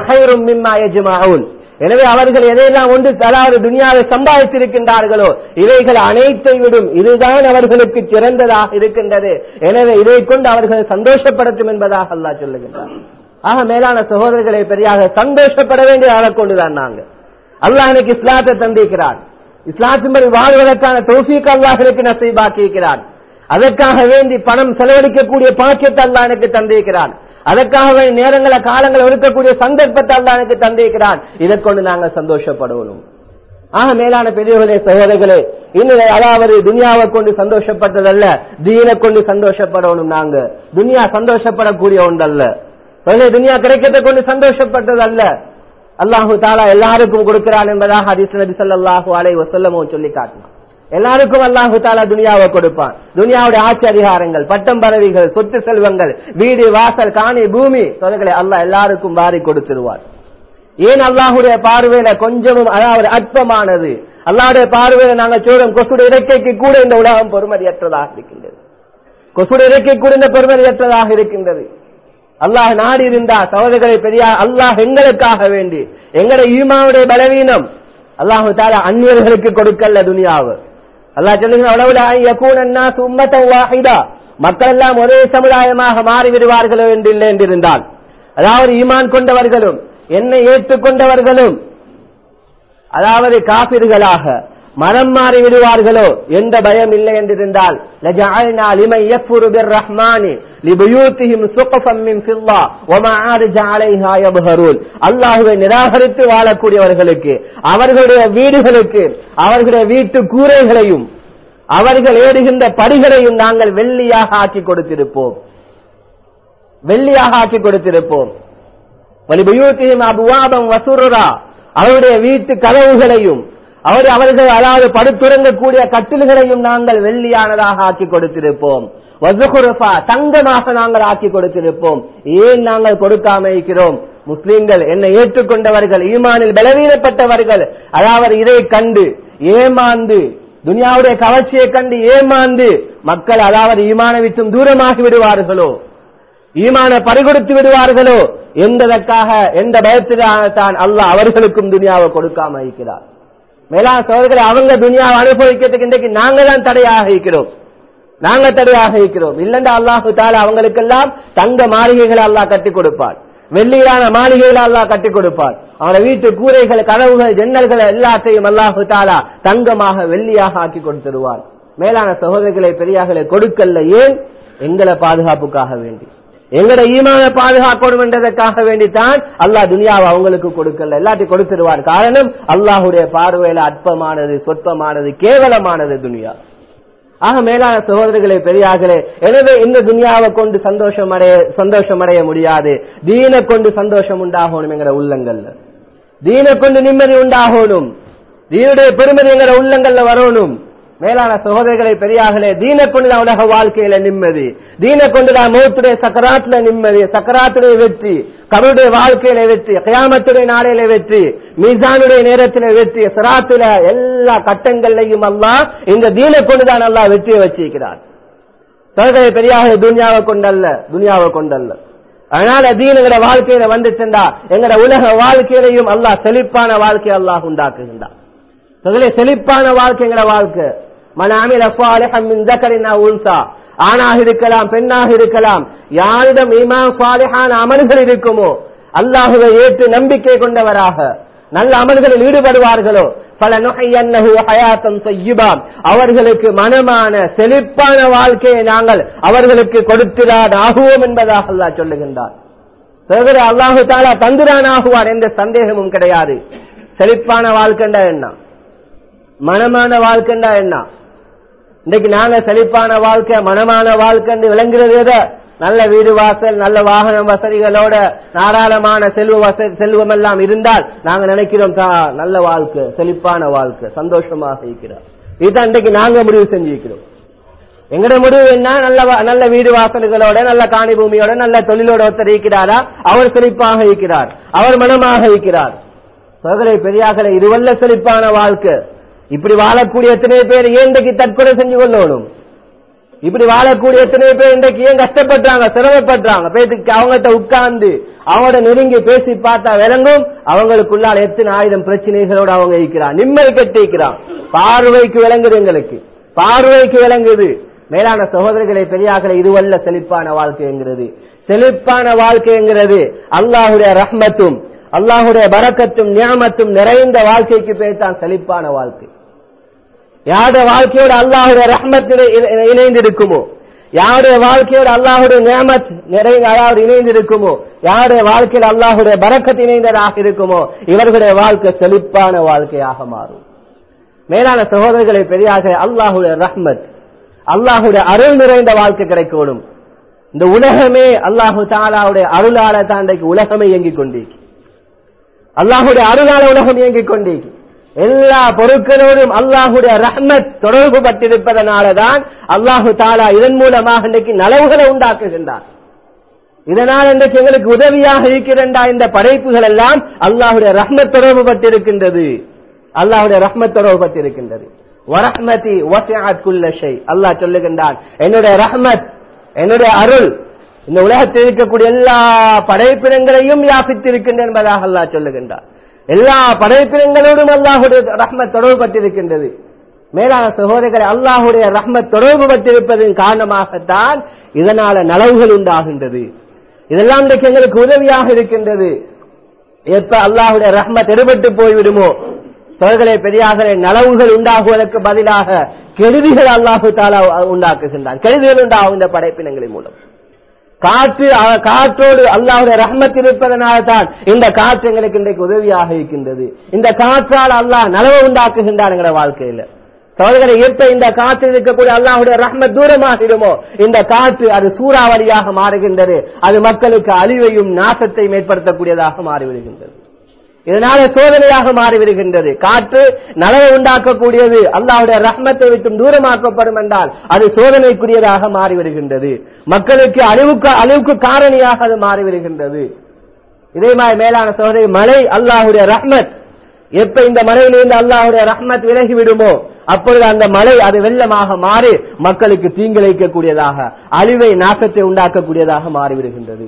எனவே அவர்கள் எதையெல்லாம் ஒன்று அதாவது துனியாவை சம்பாதித்திருக்கின்றார்களோ இவைகள் அனைத்தை விடும் இதுதான் அவர்களுக்கு சிறந்ததாக இருக்கின்றது எனவே இதை கொண்டு அவர்கள் சந்தோஷப்படட்டும் என்பதாக அல்லா சொல்லுகின்றார் ஆக மேலான சகோதரர்களை பெரியாக சந்தோஷப்பட வேண்டிய ஆளை கொண்டுதான் நாங்க அல்லாஹ் எனக்கு இஸ்லாத்தை தந்திருக்கிறான் இஸ்லாத்தின்படி வாழ்வதற்கான தோஃபீக் அல்லாஹருக்கு நசைபாக்கி இருக்கிறான் அதற்காக வேண்டி பணம் செலவழிக்கக்கூடிய பாக்கியத்தை அல்லா எனக்கு தந்திருக்கிறான் அதற்காக வேண்டி நேரங்களை காலங்களை ஒதுக்கக்கூடிய சந்தர்ப்பத்தை அல்லா எனக்கு தந்திருக்கிறான் இதை கொண்டு நாங்கள் சந்தோஷப்படுவோம் ஆக மேலான பெரியவர்களே சகோதரர்களே இன்னும் அதாவது துனியாவை கொண்டு சந்தோஷப்பட்டதல்ல தீனை கொண்டு சந்தோஷப்படணும் நாங்க துனியா சந்தோஷப்படக்கூடிய ஒன்றல்ல முதல்ல துனியா கிடைக்கத்தை கொண்டு சந்தோஷப்பட்டதல்ல அல்லாஹு தாலா எல்லாருக்கும் கொடுக்கிறான் என்பதாக ஹதீஸ் நபி ஸல்லல்லாஹு அலைஹி வஸல்லமும் சொல்லி காட்டினான் எல்லாருக்கும் அல்லாஹு தாலா துனியாவை கொடுப்பான் துனியாவுடைய ஆட்சி அதிகாரங்கள் பட்டம் பதவிகள் சொத்து செல்வங்கள் வீடு வாசல் காணி பூமி தொலைகளை அல்லாஹ் எல்லாருக்கும் வாரி கொடுத்துருவார் ஏன் அல்லாஹுடைய பார்வையில கொஞ்சமும் அதாவது அற்பமானது அல்லாஹுடைய பார்வையில நாங்க சொல்றோம் கொசுடைய இறக்கைக்கு கூட இந்த உலகம் பொறுமதியற்றதாக இருக்கின்றது கொசுடைய இறக்கை கூட இந்த பொறுமதியற்றதாக இருக்கின்றது அல்லாஹ் நாடி இருந்தா சகோதரர்களை பெரியா அல்லாஹ் எங்களுக்காக வேண்டி எங்கட ஈமாவுடைய பலவீனம் அல்லாஹு தாலா அந்நியர்களுக்கு கொடுக்கல துனியாவு அல்லாஹ் சொல்லுங்க மக்கள் எல்லாம் ஒரே சமுதாயமாக மாறிவிடுவார்களோ என்று இல்லை என்றிருந்தால் அதாவது ஈமான் கொண்டவர்களும் என்னை ஏற்றுக்கொண்டவர்களும் அதாவது காபிர்களாக மனம் மாறி விடுவார்களோ எந்த பயம் இல்லை என்றிருந்தால் அல்லாஹுவை நிராகரித்து வாழக்கூடியவர்களுக்கு அவர்களுடைய வீடுகளுக்கு அவர்களுடைய வீட்டு கூரைகளையும் அவர்கள் ஏறுகின்ற படிகளையும் நாங்கள் வெள்ளியாக ஆக்கி கொடுத்திருப்போம் வெள்ளியாக ஆக்கி கொடுத்திருப்போம் வலிபயூத்தியும் அபுவாபம் வசூரா அவருடைய வீட்டு கதவுகளையும் அவர் அவர்கள் அதாவது படுத்துறங்கக்கூடிய கட்டில்களையும் நாங்கள் வெள்ளியானதாக ஆக்கி கொடுத்திருப்போம் வசுகுருஃபா தங்கமாக நாங்கள் ஆக்கி கொடுத்திருப்போம் ஏன் நாங்கள் கொடுக்காம இருக்கிறோம் முஸ்லிம்கள் என்னை ஏற்றுக்கொண்டவர்கள் ஈமானில் பலவீனப்பட்டவர்கள் அதாவது இதை கண்டு ஏமாந்து துனியாவுடைய கவர்ச்சியை கண்டு ஏமாந்து மக்கள் அதாவது ஈமான விட்டும் தூரமாகி விடுவார்களோ ஈமான பறிகொடுத்து விடுவார்களோ என்பதற்காக எந்த பயத்தில்தான் அல்லாஹ் அவர்களுக்கும் துனியாவை கொடுக்காம இருக்கிறார் மேலான சோதர்களை அவங்க துனியாவை அனுபவிக்கிறதுக்கு இன்றைக்கு நாங்க தான் தடையாக இருக்கிறோம் நாங்க தடையாக இருக்கிறோம் இல்லண்டா அல்லாஹு தால அவங்களுக்கெல்லாம் தங்க மாளிகைகளை அல்லாஹ் கட்டி கொடுப்பார் வெள்ளியிலான மாளிகைகளை அல்லாஹ் கட்டி கொடுப்பார் அவன வீட்டு கூரைகள் கதவுகள் ஜன்னல்கள் எல்லாத்தையும் அல்லாஹு தாலா தங்கமாக வெள்ளியாக ஆக்கி கொடுத்துருவார் மேலான சகோதரிகளை பெரியார்களை கொடுக்கல ஏன் எங்களை பாதுகாப்புக்காக வேண்டி எங்கட ஈமான பாதுகாக்கணும் என்றதற்காக வேண்டித்தான் அல்லாஹ் துனியாவை அவங்களுக்கு கொடுக்கல எல்லாத்தையும் கொடுத்துருவார் காரணம் அல்லாஹுடைய பார்வையில அற்பமானது சொற்பமானது கேவலமானது துனியா ஆக மேலான சகோதரர்களே பெரியார்களே எனவே இந்த துனியாவை கொண்டு சந்தோஷம் அடைய சந்தோஷம் அடைய முடியாது தீனை கொண்டு சந்தோஷம் உண்டாகணும் எங்கட உள்ளங்கள்ல தீனை கொண்டு நிம்மதி உண்டாகணும் தீனுடைய பெருமதி எங்கட உள்ளங்கள்ல வரணும் மேலான சகோதரர்களை பெரியார்களே தீன கொண்டுதான் உலக வாழ்க்கையில நிம்மதி தீன கொண்டுதான் மௌத்துடைய சக்கராத்துல நிம்மதி சக்கராத்துடைய வெற்றி கருடைய வாழ்க்கையில வெற்றி கயாமத்துடைய நாளையில வெற்றி மீசானுடைய நேரத்தில வெற்றி சிராத்துல எல்லா கட்டங்கள்லையும் அல்லாஹ் இந்த தீன கொண்டுதான் அல்லா வெற்றியை வச்சிருக்கிறார் சகோதரை பெரியாக துனியாவை கொண்டல்ல துனியாவை கொண்டல்ல அதனால தீனங்கட வாழ்க்கையில வந்துச்சுண்டா எங்கட உலக வாழ்க்கையிலையும் அல்லாஹ் செழிப்பான வாழ்க்கை அல்லாஹ் உண்டாக்குகின்றார் சகோதரி செழிப்பான வாழ்க்கைங்கிற வாழ்க்கை மனாமில் உன்சா ஆணாக இருக்கலாம் பெண்ணாக இருக்கலாம் யாரிடம் இமா சாலிஹான அமல்கள் இருக்குமோ அல்லாஹுவை ஏற்று நம்பிக்கை கொண்டவராக நல்ல அமல்களில் ஈடுபடுவார்களோ பல நுகையன்னஹு ஹயாத்தம் செய்யுபாம் அவர்களுக்கு மனமான செழிப்பான வாழ்க்கையை நாங்கள் அவர்களுக்கு கொடுத்திரான் ஆகுவோம் என்பதாக அல்லாஹ் சொல்லுகின்றார் சகோதரி அல்லாஹு தாலா தந்துரான் ஆகுவார் என்ற சந்தேகமும் கிடையாது செழிப்பான வாழ்க்கைண்டா என்ன மனமான வாழ்க்கைண்டா என்ன இன்னைக்கு நாங்க செழிப்பான வாழ்க்கை மனமான வாழ்க்கை விளங்குறது எதை நல்ல வீடு வாசல் நல்ல வாகன வசதிகளோட தாராளமான செல்வ வசதி செல்வம் எல்லாம் இருந்தால் நாங்க நினைக்கிறோம் தா- நல்ல வாழ்க்கை செழிப்பான வாழ்க்கை சந்தோஷமாக இருக்கிறோம் இதுதான் இன்றைக்கு நாங்க முடிவு செஞ்சிருக்கிறோம் எங்கட முடிவு என்ன நல்ல வா- நல்ல வீடு வாசல்களோட நல்ல காணி பூமியோட நல்ல தொழிலோட ஒருத்தர் இருக்கிறாரா அவர் செழிப்பாக இருக்கிறார் அவர் மனமாக இருக்கிறார் சோதரை பெரியாக்களை இதுவல்ல செழிப்பான வாழ்க்கை இப்படி வாழக்கூடிய எத்தனை பேர் ஏன் இன்றைக்கு தற்கொலை செஞ்சு கொள்ளணும் இப்படி வாழக்கூடிய எத்தனை பேர் இன்றைக்கு ஏன் கஷ்டப்படுறாங்க சிரமப்படுறாங்க பேத்துக்கு அவங்ககிட்ட உட்கார்ந்து அவங்களோட நெருங்கி பேசி பார்த்தா விளங்கும் அவங்களுக்குள்ளால் எத்தனை ஆயிரம் பிரச்சனைகளோட அவங்க இருக்கிறான் நிம்மதி கட்டி இருக்கிறான் பார்வைக்கு விளங்குது எங்களுக்கு பார்வைக்கு விளங்குது மேலான சகோதரர்களை பெரியாக்களை இதுவல்ல செழிப்பான வாழ்க்கைங்கிறது செழிப்பான வாழ்க்கைங்கிறது அல்லாஹுடைய ரஹ்மத்தும் அல்லாஹுடைய பரக்கத்தும் நியாமத்தும் நிறைந்த வாழ்க்கைக்கு பேர் தான் செழிப்பான வாழ்க்கை யாருடைய வாழ்க்கையோட அல்லாஹுடைய ரஹ்மத் இணை- இணை- இணைந்து இருக்குமோ யாருடைய வாழ்க்கையோட அல்லாஹுடைய நியமத் நிறைந்த அதாவது இணைந்து இருக்குமோ யாருடைய வாழ்க்கையில் அல்லாஹுடைய பரக்கத் இணைந்ததாக இருக்குமோ இவர்களுடைய வாழ்க்கை செழிப்பான வாழ்க்கையாக மாறும் மேலான சகோதரர்களை பெரியாக அல்லாஹுடைய ரஹ்மத் அல்லாஹுடைய அருள் நிறைந்த வாழ்க்கை கிடைக்கணும் இந்த உலகமே அல்லாஹு தாலாவுடைய அருளால தான் இன்றைக்கு உலகமே இயங்கிக் கொண்டிருக்கு அல்லாஹுடைய அருளால உலகம் இயங்கிக் கொண்டிருக்கு எல்லா பொருட்களோடும் அல்லாஹுடைய ரஹ்மத் தொடர்பு பட்டிருப்பதனாலதான் அல்லாஹு தாலா இதன் மூலமாக இன்றைக்கு நலவுகளை உண்டாக்குகின்றார் இதனால் இன்றைக்கு எங்களுக்கு உதவியாக இருக்கின்றா இந்த படைப்புகள் எல்லாம் அல்லாஹுடைய ரஹ்மத் தொடர்பு பட்டிருக்கின்றது அல்லாஹுடைய ரஹ்மத் தொடர்பு பட்டிருக்கின்றது வரஹ்மதி வசிஅத் குல்ல ஷை அல்லாஹ் சொல்லுகின்றான் என்னுடைய ரஹ்மத் என்னுடைய அருள் இந்த உலகத்தில் இருக்கக்கூடிய எல்லா படைப்பினங்களையும் வியாபித்திருக்கின்ற என்பதாக அல்லாஹ் சொல்லுகின்றார் எல்லா படைப்பினங்களோடும் அல்லாஹுடைய ரஹ்மத் தொடர்பு பட்டிருக்கின்றது மேலான சகோதரர்களை அல்லாஹுடைய ரஹ்மத் தொடர்பு பட்டிருப்பதன் காரணமாகத்தான் இதனால நலவுகள் உண்டாகின்றது இதெல்லாம் இன்றைக்கு எங்களுக்கு உதவியாக இருக்கின்றது எப்ப அல்லாஹுடைய ரஹ்மத் எடுபட்டு போய்விடுமோ சோதனை பெரியாகலே நலவுகள் உண்டாகுவதற்கு பதிலாக கெடுதிகள் அல்லாஹு தாலா உண்டாக்குகின்றான் கெடுதிகள் உண்டாகும் இந்த படைப்பினங்களின் மூலம் காற்று அ- காற்றோடு அல்லாஹுடைய ரஹ்மத் இருப்பதனால தான் இந்த காற்று எங்களுக்கு இன்றைக்கு உதவியாக இருக்கின்றது இந்த காற்றால் அல்லாஹ் நலவு உண்டாக்குகின்றான் என்கிற வாழ்க்கையில சோதனை எப்ப இந்த காற்றில் இருக்கக்கூடிய அல்லாஹுடைய ரஹ்மத் தூரமாகிடுமோ இந்த காற்று அது சூறாவளியாக மாறுகின்றது அது மக்களுக்கு அழிவையும் நாசத்தையும் ஏற்படுத்தக்கூடியதாக மாறிவிடுகின்றது இதனால சோதனையாக மாறிவிடுகின்றது காற்று நலவை உண்டாக்கக்கூடியது அல்லாஹுடைய ரஹ்மத்தை விட்டும் தூரமாக்கப்படும் என்றால் அது சோதனைக்குரியதாக மாறிவிடுகின்றது மக்களுக்கு அழிவுக்கு அழிவுக்கு காரணியாக அது மாறிவிடுகின்றது இதே மாதிரி மேலான சோதனை மழை அல்லாஹுடைய ரஹ்மத் எப்ப இந்த மலையிலிருந்து அல்லாஹுடைய ரஹ்மத் விலகி விடுமோ அப்பொழுது அந்த மலை அது வெள்ளமாக மாறி மக்களுக்கு தீங்கிழைக்கக்கூடியதாக அழிவை நாசத்தை உண்டாக்கக்கூடியதாக மாறிவிடுகின்றது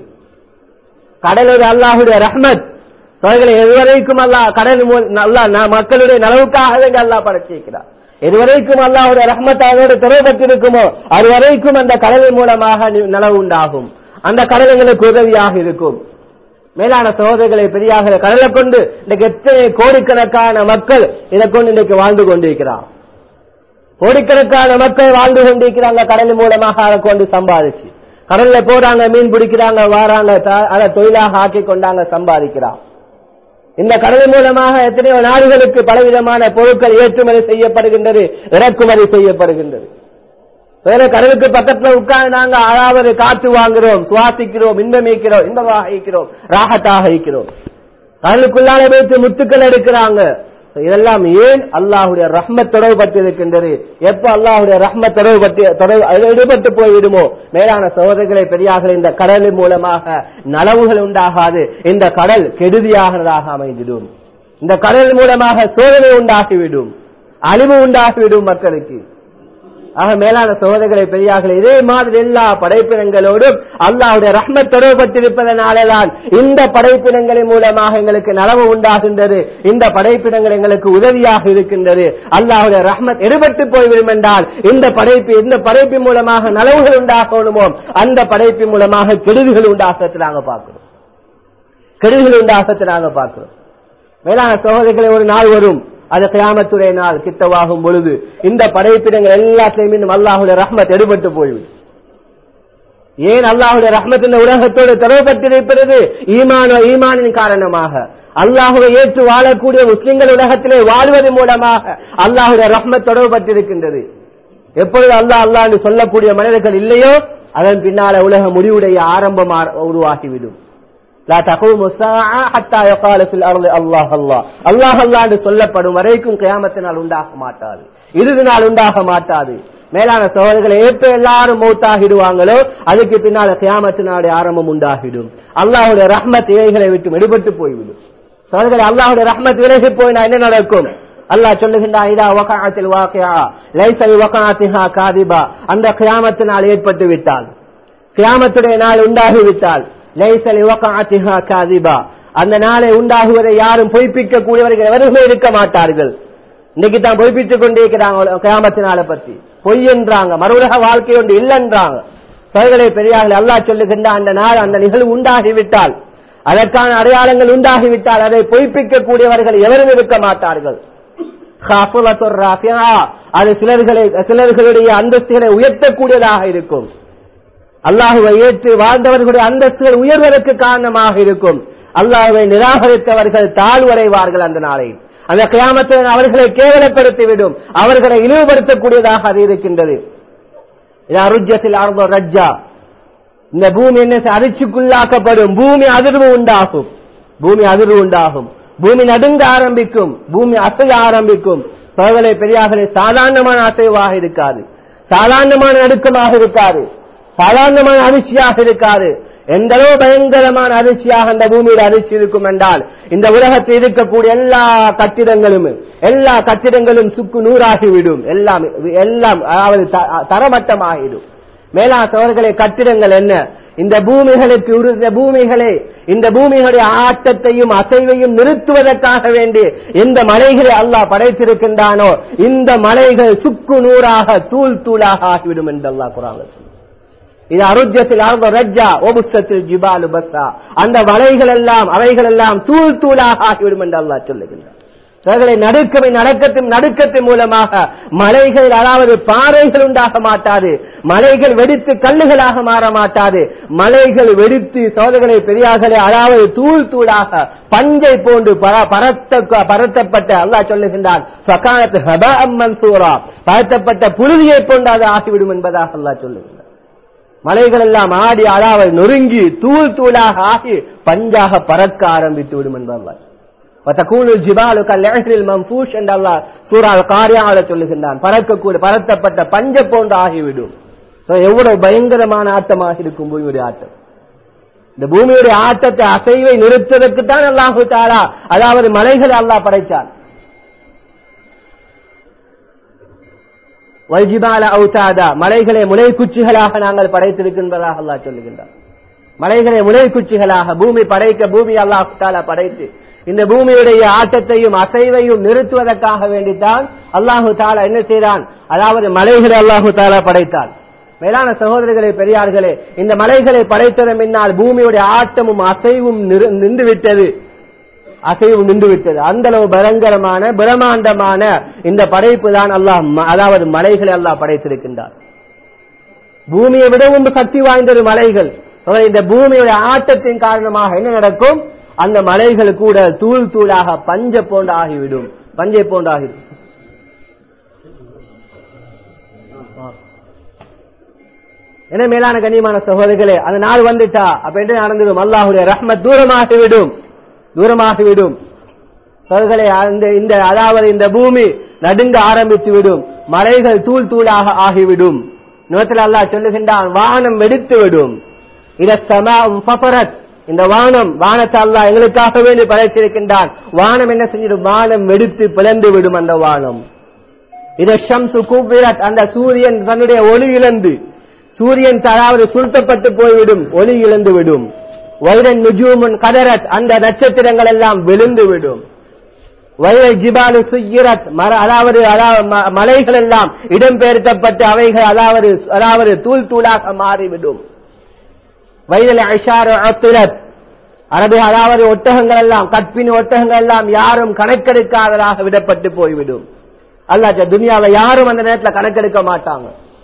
கடலோடு அல்லாஹுடைய ரஹ்மத் அவர்களை எதுவரைக்கும் அல்லாஹ் கடல் மூல- அல்லாஹ் ந- மக்களுடைய நலவுக்காக அல்லாஹ் படைச்சிருக்கிறார் எதுவரைக்கும் அல்லாஹுடைய ரஹ்மத் அதோடு தொடர்பட்டிருக்குமோ அதுவரைக்கும் அந்த கடலின் மூலமாக நி- நலவு உண்டாகும் அந்த கடல் எங்களுக்கு உதவியாக இருக்கும் மேலான சகோதரர்களை பெரியாக கடலை கொண்டு இன்றைக்கு எத்தனை கோடிக்கணக்கான மக்கள் இதை கொண்டு இன்றைக்கு வாழ்ந்து கொண்டிருக்கிறார் கோடிக்கணக்கான மக்கள் வாழ்ந்து கொண்டிருக்கிறாங்க கடல் மூலமாக அதை கொண்டு சம்பாதிச்சு கடல்ல போறாங்க மீன் பிடிக்கிறாங்க வாராங்க த- அதை தொழிலாக ஆக்கி கொண்டாங்க சம்பாதிக்கிறான் இந்த கடல் மூலமாக எத்தனையோ நாடுகளுக்கு பலவிதமான பொருட்கள் ஏற்றுமதி செய்யப்படுகின்றது இறக்குமதி செய்யப்படுகின்றது வேற கடலுக்கு பக்கத்துல உட்கார்ந்து நாங்க அதாவது காற்று வாங்குறோம் சுவாசிக்கிறோம் இன்பமிக்கிறோம் இன்பமாக இருக்கிறோம் ராகத்தாக இருக்கிறோம் கடலுக்குள்ளால வைத்து முத்துக்கள் எடுக்கிறாங்க இதெல்லாம் ஏன் அல்லாஹுடைய ரஹ்மத் தொடர்பு பற்றி இருக்கின்றது எப்ப அல்லாஹுடைய ரஹ்மத் தொடர்பு பற்றி தொடர்பு அது ஈடுபட்டு போய்விடுமோ மேலான சகோதரர்களை பெரியாக இந்த கடலின் மூலமாக நலவுகள் உண்டாகாது இந்த கடல் கெடுதியாகிறதாக அமைந்திடும் இந்த கடல் மூலமாக சோதனை உண்டாகிவிடும் அழிவு உண்டாகிவிடும் மக்களுக்கு ஆக மேலான சகோதரர்களை பெரியார்களே இதே மாதிரி எல்லா படைப்பினங்களோடும் அல்லாஹுடைய ரஹ்மத் தொடர்பட்டிருப்பதனாலதான் இந்த படைப்பினங்களின் மூலமாக எங்களுக்கு நலவு உண்டாகின்றது இந்த படைப்பினங்கள் எங்களுக்கு உதவியாக இருக்கின்றது அல்லாஹுடைய ரஹ்மத் எடுபட்டு போய்விடும் என்றால் இந்த படைப்பு இந்த படைப்பின் மூலமாக நலவுகள் உண்டாகணுமோ அந்த படைப்பின் மூலமாக கெடுதிகள் உண்டாகத்தை நாங்க பார்க்கிறோம் கெடுதிகள் உண்டாகத்தை நாங்க பார்க்கிறோம் மேலான சகோதரிகளை ஒரு நாள் வரும் அது கியாமத்துடைய நாள் கிட்டவாகும் பொழுது இந்த படைப்பிடங்கள் எல்லாத்தையும் இன்னும் அல்லாஹுடைய ரஹ்மத் எடுபட்டு போய்விடும் ஏன் அல்லாஹுடைய ரஹ்மத் இந்த உலகத்தோடு தொடர்பட்டிருக்கிறது ஈமான ஈமானின் காரணமாக அல்லாஹுவை ஏற்று வாழக்கூடிய முஸ்லிம்கள் உலகத்திலே வாழ்வதன் மூலமாக அல்லாஹுடைய ரஹ்மத் தொடர்பட்டிருக்கின்றது எப்பொழுது அல்லாஹ் அல்லாஹ் என்று சொல்லக்கூடிய மனிதர்கள் இல்லையோ அதன் பின்னால உலக முடிவுடைய ஆரம்பம் ஆர- உருவாகிவிடும் லா தகூமு ஸாஅ ஹத்தா யகால ஃபில் அர்தி அல்லாஹ் அல்லாஹ் அல்லாஹ் அல்லாஹ் என்று சொல்லப்படும் வரைக்கும் கியாமத்தினால் உண்டாக மாட்டாது இறுதி நாள் உண்டாக மாட்டாது மேலான சோதர்களை எப்ப எல்லாரும் மௌத்தாகிடுவாங்களோ அதுக்கு பின்னால கியாமத்தினாலுடைய ஆரம்பம் உண்டாகிடும் அல்லாஹுடைய ரஹ்மத் இவைகளை விட்டு எடுபட்டு போய்விடும் சோதர்களை அல்லாஹுடைய ரஹ்மத் விலகி போயினா என்ன நடக்கும் அல்லாஹ் சொல்லுகின்றான் இதா வகாத்தில் வாக்கியா லைசல் வகாத்திஹா காதிபா அந்த கியாமத்தினால் ஏற்பட்டு விட்டால் கியாமத்துடைய நாள் உண்டாகிவிட்டால் லைசல் வகாத்திஹா காதிபா அந்த நாளை உண்டாகுவதை யாரும் பொய்ப்பிக்க கூடியவர்கள் எவருமே இருக்க மாட்டார்கள் இன்னைக்கு தான் பொய்ப்பித்துக் கொண்டிருக்கிறாங்க கியாமத்து நாளை பத்தி பொய் என்றாங்க மறுவுலக வாழ்க்கை ஒன்று இல்லைன்றாங்க சோதனை பெரியார்கள் அல்லாஹ் சொல்லுகின்ற அந்த நாள் அந்த நிகழ்வு உண்டாகிவிட்டால் அதற்கான அடையாளங்கள் உண்டாகிவிட்டால் அதை பொய்ப்பிக்க கூடியவர்கள் எவரும் இருக்க மாட்டார்கள் ஹாஃபுலத்துர் ராஃபியா, அது சிலர்களை சிலர்களுடைய அந்தஸ்துகளை உயர்த்தக்கூடியதாக இருக்கும் அல்லாஹுவை ஏற்று வாழ்ந்தவர்களுடைய அந்தஸ்துகள் உயர்வதற்கு காரணமாக இருக்கும் அல்லாஹுவை நிராகரித்தவர்கள் தாழ்வடைவார்கள் அந்த நாளை அந்த கியாமத்தில் அவர்களை கேவலப்படுத்திவிடும் அவர்களை இழிவுபடுத்தக்கூடியதாக அது இருக்கின்றது இது அருஜத்தில் ஆர்ந்தோ ரஜ்ஜா இந்த பூமி என்ன செய்ய- அதிர்ச்சிக்குள்ளாக்கப்படும் பூமி அதிர்வு உண்டாகும் பூமி அதிர்வு உண்டாகும் பூமி நடுங்க ஆரம்பிக்கும் பூமி அசைய ஆரம்பிக்கும் சோதனை பெரியார்களே சாதாரணமான அசைவாக இருக்காது சாதாரணமான நடுக்கமாக இருக்காது சாதாரணமான அதிர்ச்சியாக இருக்காது எந்த அளவு பயங்கரமான அதிர்ச்சியாக அந்த பூமியில் அதிர்ச்சி இருக்கும் என்றால் இந்த உலகத்தில் இருக்கக்கூடிய எல்லா கட்டிடங்களும் எல்லா கட்டிடங்களும் சுக்கு நூறாகிவிடும் எல்லாம் எல்லாம் அதாவது த- தரமட்டமாகிடும் மேலா சோழர்களே கட்டிடங்கள் என்ன இந்த பூமிகளுக்கு உரு- இந்த பூமிகளே இந்த பூமிகளுடைய ஆட்டத்தையும் அசைவையும் நிறுத்துவதற்காக வேண்டி எந்த மலைகளை அல்லாஹ் படைத்திருக்கின்றானோ இந்த மலைகள் சுக்கு நூறாக தூள் தூளாக ஆகிவிடும் என்று அல்லாஹ் குரான் இது அருஜத்தில் ஆர்ந்த ரஜ்ஜா ஓபுசத்தில் ஜிபாலு பஸ்ஸா அந்த மலைகள் எல்லாம் அவைகள் எல்லாம் தூள் தூளாக ஆகிவிடும் என்று அல்லாஹ் சொல்லுகின்றார் அவர்களை நடுக்கமை நடக்கத்தின் நடுக்கத்தின் மூலமாக மலைகள் அதாவது பாறைகள் உண்டாக மாட்டாது மலைகள் வெடித்து கல்லுகளாக மாற மாட்டாது மலைகள் வெடித்து சோதர்களை பெரியார்களே அதாவது தூள் தூளாக பஞ்சை போன்று பர- பரத்த பரத்தப்பட்ட அல்லாஹ் சொல்லுகின்றான் ஃபகானத் ஹபாஅம் மன்சூரா பரத்தப்பட்ட புழுதியை போன்று அது ஆகிவிடும் என்பதாக அல்லாஹ் சொல்லுகின்றான் மலைகள் எல்லாம் ஆடி அதாவது நொறுங்கி தூள் தூளாக ஆகி பஞ்சாக பறக்க ஆரம்பித்து விடும் என்பார் வத்தகூனு ஜிபாலு கல்யாணில் மம்பூஷ் என்று அல்லாஹ் சூரா காரியாவில் சொல்லுகின்றான் பறக்கக்கூடிய பறத்தப்பட்ட பஞ்ச போன்று ஆகிவிடும் So, எவ்வளவு பயங்கரமான ஆட்டமாக இருக்கும் பூமியுடைய ஆட்டம் இந்த பூமியுடைய ஆட்டத்தை அசைவை நிறுத்துவதற்கு தான் அல்லாஹு தாலா அதாவது மலைகளை அல்லாஹ் படைத்தான் வைஜிபால அவுதாதா மலைகளை முளைக்குச்சிகளாக நாங்கள் படைத்திருக்கின்றதாக அல்லாஹ் சொல்லுகின்றார் மலைகளை முளைக்குச்சிகளாக பூமி படைக்க பூமி அல்லாஹ் தாலா படைத்து இந்த பூமியுடைய ஆட்டத்தையும் அசைவையும் நிறுத்துவதற்காக வேண்டித்தான் அல்லாஹு தாலா என்ன செய்தான் அதாவது மலைகளை அல்லாஹு தாலா படைத்தான் மேலான சகோதரர்களே பெரியார்களே இந்த மலைகளை படைத்ததன் பின்னால் பூமியுடைய ஆட்டமும் அசைவும் நிறு- நின்று விட்டது அசைவு நின்று விட்டது அந்த அளவு பயங்கரமான பிரம்மாண்டமான இந்த படைப்பு தான் அல்லாஹ் ம- அதாவது மலைகளை அல்லாஹ் படைத்திருக்கின்றார் பூமியை விடவும் சக்தி வாய்ந்தது மலைகள் ஆக இந்த பூமியுடைய ஆட்டத்தின் காரணமாக என்ன நடக்கும் அந்த மலைகள் கூட தூள் தூளாக பஞ்ச போன்று ஆகிவிடும் பஞ்சை போன்று ஆகிவிடும் என்ன மேலான கண்ணியமான சகோதரிகளே அந்த நாள் வந்துட்டா அப்ப என்ன நடந்துடும் அல்லாஹுடைய ரஹ்மத் தூரமாகிவிடும் தூரமாகிவிடும் சகோதரர்களே அந்த இந்த அதாவது இந்த பூமி நடுங்க ஆரம்பித்து விடும் மலைகள் தூள் தூளாக ஆகிவிடும் நோத்தில் அல்லாஹ் சொல்லுகின்றான் வானம் வெடித்து விடும் இத சமாவும் ஃபபரத் இந்த வானம் வானத்தை அல்லாஹ் எங்களுக்காக வேண்டி படைத்திருக்கின்றான் வானம் என்ன செஞ்சிடும் வானம் வெடித்து பிளந்து விடும் அந்த வானம் இத ஷம்சு குவ்விரத் அந்த சூரியன் தன்னுடைய ஒளி இழந்து சூரியன் அதாவது சுருட்டப்பட்டு போய்விடும் ஒளி இழந்து விடும் வைரன் நுஜூமுன் கதரத் அந்த நட்சத்திரங்கள் எல்லாம் விழுந்து விடும் வயல் ஜிபாலு சுயிரத் மர அதாவது அதாவது ம- மலைகள் எல்லாம் இடம்பெயர்த்தப்பட்டு அவைகள் அதாவது அதாவது தூள் தூளாக மாறிவிடும் வயதில் ஐஷாரு அத்துலத் அரபி அதாவது ஒட்டகங்கள் எல்லாம் கற்பின் ஒட்டகங்கள் எல்லாம் யாரும் கணக்கெடுக்காததாக விடப்பட்டு போய்விடும் அல்லாச்ச துனியாவை யாரும் அந்த நேரத்தில் கணக்கெடுக்க மாட்டாங்க